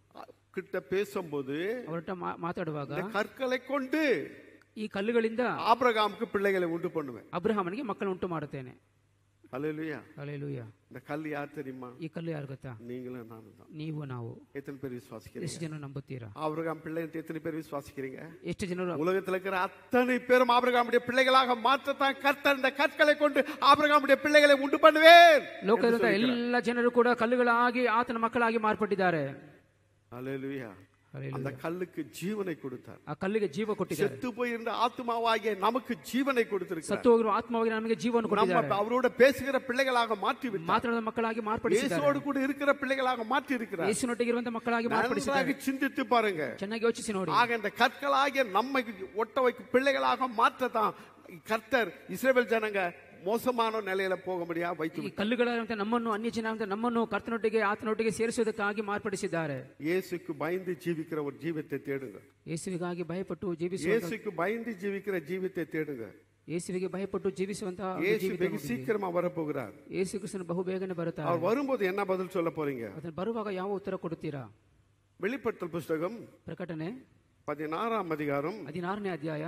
S1: கிட்ட பேசும்போது
S2: ಅವರೊಟ್ಟ ಮಾ- ಮಾತಾಡುವಾಗ
S1: இந்த கற்களை கொண்டு
S2: ಈ ಕಲ್ಲುಗಳಿಂದ
S1: ஆபிரகாமுக்கு பிள்ளைகளை உண்டு பண்ணுவேன்
S2: ಅಬ್ರಹಾಮನಿಗೆ ಮಕ್ಕಳನ್ನು ಉಂಟು ಮಾಡುತ್ತೇನೆ
S1: அல்லேலூயா
S2: ಅಲ್ಲೇಲೂಯ
S1: இந்த கல் யார் தெரியுமா
S2: ಈ ಕಲ್ಲು ಯಾರು ಗೊತ್ತಾ
S1: நீங்களும் நானும் தான்
S2: ನೀವು ನಾವು
S1: எத்தனை பேர் விசுவாசிக்கிறீங்க
S2: ಎಷ್ಟು ಜನ ನಂಬುತ್ತೀರಾ
S1: ஆபிரகாம் பிள்ளை எத்தனை பேர் விசுவாசிக்கிறீங்க
S2: ಎಷ್ಟು ಜನರು
S1: உலகத்துல இருக்கிற அத்தனை பேரும் ஆபிரகாமுடைய பிள்ளைகளாக மாற்றத்தான் கர்த்தர் இந்த கற்களை கொண்டு ஆபிரகாமுடைய பிள்ளைகளை உண்டு பண்ணுவேன்
S2: ಲೋಕದ ಎಲ್ಲ ಜನರು ಕೂಡ ಕಲ್ಲುಗಳಾಗಿ ಆತನ ಮಕ್ಕಳಾಗಿ ಮಾರ್ಪಟ್ಟಿದ್ದಾರೆ
S1: அல்லேலூயா
S2: Hallelujah.
S1: அந்த கல்லுக்கு ஜீவனை கொடுத்தார்
S2: ಆ ಕಲ್ಲಿಗೆ ಜೀವ ಕೊಟ್ಟಿದ್ದಾರೆ
S1: செத்து போயிருந்த ஆத்மாவாகிய நமக்கு ஜீவனை கொடுத்திருக்கிறார்
S2: ಸತ್ತು ಹೋಗಿರುವ ಆತ್ಮವಾಗಿ ನಮಗೆ ಜೀವವನ್ನು
S1: நம்ம
S2: ಕೊಟ್ಟಿದ್ದಾರೆ
S1: அவரோட பேசுகிற பிள்ளைகளாக மாற்றி விட்டார்
S2: ಮಾತನಾಡದ ಮಕ್ಕಳಾಗಿ ಮಾರ್ಪಡಿಸಿದ್ದಾರೆ
S1: இயேசுவோடு கூட இருக்கிற பிள்ளைகளாக மாற்றி இருக்கிறார்
S2: ಯೇಸುನೊಟ್ಟಿಗಿರುವಂತ ಮಕ್ಕಳಾಗಿ ಮಾರ್ಪಡಿಸಿದ್ದಾರೆ
S1: நன்றாக சிந்தித்து பாருங்க
S2: ಚೆನ್ನಾಗಿ ಯೋಚಿಸಿ ನೋಡಿ
S1: ஆக இந்த கற்களாகிய நம்மை ஒட்ட வைக்கும் பிள்ளைகளாக மாற்றத்தான் கர்த்தர் இஸ்ரேல் ஜனங்க மோசமான நிலையில போக முடியாது வைத்து
S2: ಈ ಕಲ್ಲುಗಳಂತೆ ನಮ್ಮನ್ನು ಅನ್ಯ ಜನ ಅಂತ ನಮ್ಮನ್ನು ಕರ್ತನೊಟ್ಟಿಗೆ ಆತನೊಟ್ಟಿಗೆ ಸೇರಿಸುವುದಕ್ಕಾಗಿ ಮಾರ್ಪಡಿಸಿದ್ದಾರೆ
S1: இயேசுக்கு பயந்து ஜீவிக்கிற ஒரு ஜீவத்தை தேடுங்க
S2: ಯೇಸುವಿಗಾಗಿ ಭಯಪಟ್ಟು ಜೀವಿಸುವ
S1: இயேசுக்கு பயந்து ஜீவிக்கிற ஜீவத்தை தேடுங்க
S2: ಯೇಸುವಿಗೆ ಭಯಪಟ್ಟು ಜೀವಿಸುವಂತಹ ಒಂದು
S1: இயேசு
S2: ಜೀವಿತ
S1: வெகு சீக்கிரமா வரப்போகிறார்
S2: ಯೇಸು ಕ್ರಿಸ್ತನು ಬಹು ಬೇಗನೆ ಬರುತ್ತಾರೆ
S1: அவர் வரும்போது என்ன பதில் சொல்ல போறீங்க
S2: ಅದನ್ನು ಬರುವಾಗ ಯಾವ ಉತ್ತರ ಕೊಡುತ್ತೀರಾ
S1: வெளிப்படுத்தல் புஸ்தகம்
S2: ಪ್ರಕಟಣೆ
S1: பதினாறாம் அதிகாரம்
S2: ಹದಿನಾರನೇ ಅಧ್ಯಾಯ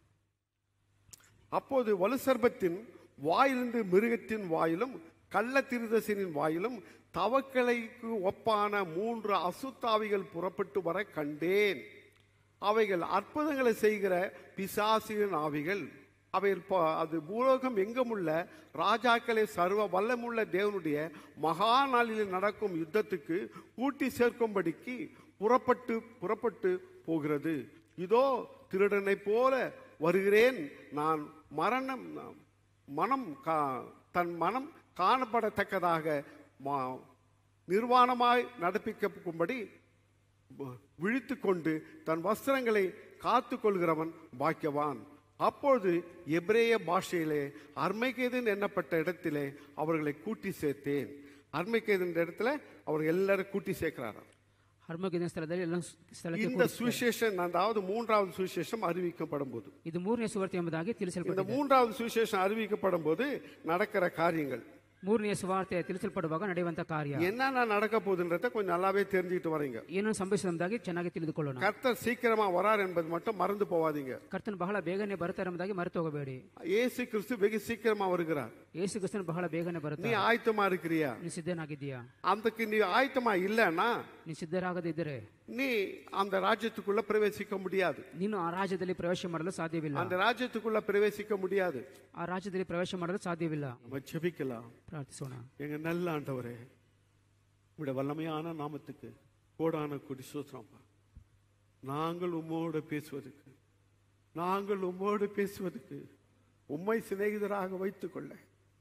S1: அப்போது வலுசர்பத்தின் வாயிலிருந்து மிருகத்தின் வாயிலும் கள்ள திருதசனின் வாயிலும் தவக்கலைக்கு ஒப்பான மூன்று அசுத்தாவிகள் புறப்பட்டு வர கண்டேன் அவைகள் அற்புதங்களை செய்கிற பிசாசின் ஆவிகள் அவைகள் ப- அது பூலோகம் எங்குமுள்ள ராஜாக்களை சர்வ வல்லமுள்ள தேவனுடைய மகா நாளில் நடக்கும் யுத்தத்துக்கு கூட்டி சேர்க்கும்படிக்கு புறப்பட்டு புறப்பட்டு போகிறது இதோ திருடனை போல வருகிறேன் நான் மரணம் மனம் கா- தன் மனம் காணப்படத்தக்கதாக மா- நிர்வாணமாய் நடப்பிக்கும்படி விழித்து கொண்டு தன் வஸ்திரங்களை காத்து கொள்கிறவன் பாக்கியவான் அப்பொழுது எபிரேய பாஷையிலே அர்மைகேதன் எண்ணப்பட்ட இடத்திலே அவர்களை கூட்டி சேர்த்தேன் அர்மைகேதன் இடத்துல அவர் எல்லாரும் கூட்டி சேர்க்கிறாராம்
S2: ಹರ್ಮಗಿನ ಸ್ಥಳದಲ್ಲಿ ಎಲ್ಲ ಸ್ಥಳಕ್ಕೆ
S1: இந்த சுவிசேஷம் அதாவது மூன்றாவது சுவிசேஷம் அறிவிக்கப்படும் போது
S2: ಇದು ಮೂರನೇ ಸುವಾರ್ತೆ ಎಂಬುದಾಗಿ
S1: இந்த
S2: ತಿಳಿಸಲ್ಪಟ್ಟಿದೆ
S1: மூன்றாவது சுவிசேஷம் அறிவிக்கப்படும் போது நடக்கிற காரியங்கள்
S2: ಮೂರನೇ ಸುವಾರ್ತೆ ತಿಳಿಸಲ್ಪಡುವಾಗ ನಡೆಯುವಂತ ಕಾರ್ಯ
S1: என்னென்ன நடக்க போகுதுன்றத கொஞ்சம் நல்லாவே தெரிஞ்சுக்கிட்டு வரீங்க
S2: ಏನು ಸಂಭವಿಸಿದಂಬುದಾಗಿ ಚೆನ್ನಾಗಿ ತಿಳಿದುಕೊಳ್ಳೋಣ
S1: கர்த்தர் சீக்கிரமா வரார் என்பது மட்டும் மறந்து போவாதீங்க
S2: ಕರ್ತನ್ ಬಹಳ ಬೇಗನೆ ಬರ್ತಾರೆ ಎಂಬುದಾಗಿ ಮರೆತು ಹೋಗಬೇಡಿ
S1: இயேசு கிறிஸ்து வெகு சீக்கிரமா வருகிறார்
S2: ಯೇಸು ಕ್ರಿಸ್ತನ್ ಬಹಳ ಬೇಗನೆ
S1: நீ
S2: ಬರುತ್ತೆ
S1: ஆயத்தமா இருக்கிறியா
S2: ನೀನು ಸಿದ್ಧನಾಗಿದ್ದೀಯಾ
S1: அதுக்கு நீ ஆயத்தமா இல்லைன்னா
S2: ನೀನು ಸಿದ್ಧರಾಗದಿದ್ದರೆ
S1: நீ அந்த ராஜ்யத்துக்குள்ள பிரவேசிக்க முடியாது
S2: ನೀನು ಆ ರಾಜ್ಯದಲ್ಲಿ ಪ್ರವೇಶ ಮಾಡಲು ಸಾಧ್ಯವಿಲ್ಲ
S1: அந்த ராஜ்யத்துக்குள்ள பிரவேசிக்க முடியாது
S2: ಆ ರಾಜ್ಯದಲ್ಲಿ ಪ್ರವೇಶ ಮಾಡಲು ಸಾಧ್ಯವಿಲ್ಲ
S1: நம்ம ஜெபிக்கலாம்
S2: ಪ್ರಾರ್ಥಿಸೋಣ
S1: எங்க நல்ல ஆண்டவரே உடைய வல்லமையான நாமத்துக்கு கோடான கொடி சூத்திரம்ப்பா நாங்கள் உம்மோடு பேசுவதற்கு நாங்கள் உம்மோடு பேசுவதற்கு உம்மை சிநேகிதராக வைத்துக் கொள்ள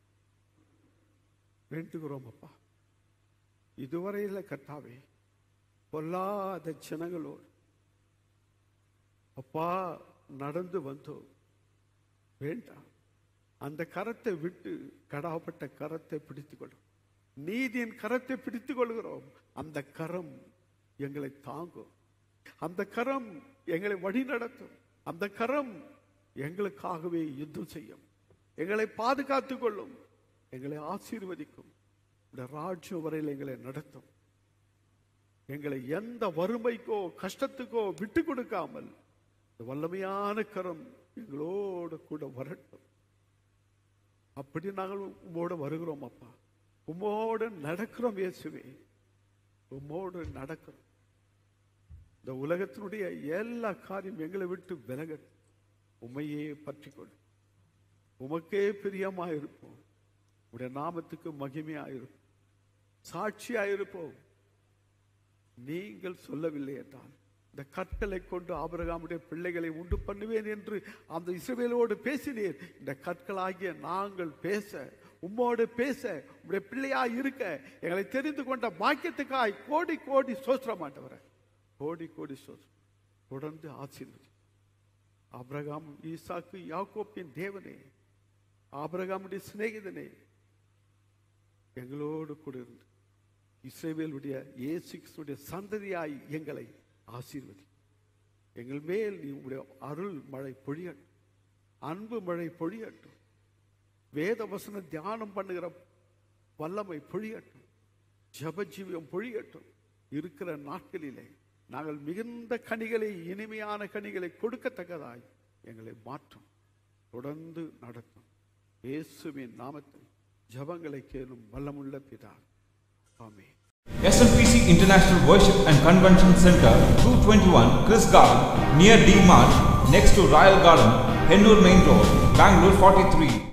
S1: வேண்டுகிறோம் அப்பா இதுவரையில் கர்த்தாவே பொல்லாத ஜனங்களோடு அப்பா நடந்து வந்தோம் வேண்டாம் அந்த கரத்தை விட்டு கடாப்பட்ட கரத்தை பிடித்துக்கொள்ளும் நீதியின் கரத்தை பிடித்துக் கொள்கிறோம் அந்த கரம் எங்களை தாங்கும் அந்த கரம் எங்களை வழி நடத்தும் அந்த கரம் எங்களுக்காகவே யுத்தம் செய்யும் எங்களை பாதுகாத்துக் கொள்ளும் எங்களை ஆசீர்வதிக்கும் இந்த ராஜ்யம் வரையில் எங்களை நடத்தும் எங்களை எந்த வறுமைக்கோ கஷ்டத்துக்கோ விட்டு கொடுக்காமல் இந்த வல்லமையான கரம் எங்களோடு கூட வரட்டும் அப்படி நாங்கள் உம்மோடு வருகிறோம் அப்பா உம்மோடு நடக்கிறோம் இயேசுவே உம்மோடு நடக்கிறோம் இந்த உலகத்தினுடைய எல்லா காரியம் எங்களை விட்டு விலகட்டும் உண்மையே பற்றிக்கொள் உமக்கே பிரியமாயிருப்போம் உடைய நாமத்துக்கு மகிமையாயிருப்போம் சாட்சியாயிருப்போம் நீங்கள் சொல்லவில்லை என்றால் இந்த கற்களை கொண்டு ஆபிரகாமுடைய பிள்ளைகளை உண்டு பண்ணுவேன் என்று அந்த இஸ்ரவேலோடு பேசினீர் இந்த கற்களாகிய நாங்கள் பேச உம்மோடு பேச உம்முடைய பிள்ளையாய் இருக்க எங்களை தெரிந்து கொண்ட பாக்கியத்துக்காய் கோடி கோடி சோஸ்திர மாட்டவர கோடி கோடி சோஸ்திரம் தொடர்ந்து ஆசீர்வதி ஆபிரகாம் ஈசாக்கு யாக்கோப்பின் தேவனே ஆபிரகாமுடைய சிநேகிதனே எங்களோடு கூட இருந்து இஸ்ரேவேலுடைய இயேசு கிறிஸ்துடைய சந்ததியாய் எங்களை ஆசீர்வதி எங்கள் மேல் நீ உடைய அருள் மழை பொழியட்டும் அன்பு மழை பொழியட்டும் வேத வசன தியானம் பண்ணுகிற வல்லமை பொழியட்டும் ஜபஜீவியம் பொழியட்டும் இருக்கிற நாட்களிலே நாங்கள் மிகுந்த கனிகளை இனிமையான கனிகளை கொடுக்கத்தக்கதாய் எங்களை மாற்றும் தொடர்ந்து நடத்தும் இயேசுவின் நாமத்தில் ஜபங்களை கேளும் வல்லமுள்ள பிதா ஆமென்
S3: SLPC International Worship and Convention Center, 221 Chris Garden, near D Mart, next to Royal Garden, Hennur Main Road, Bangalore 43.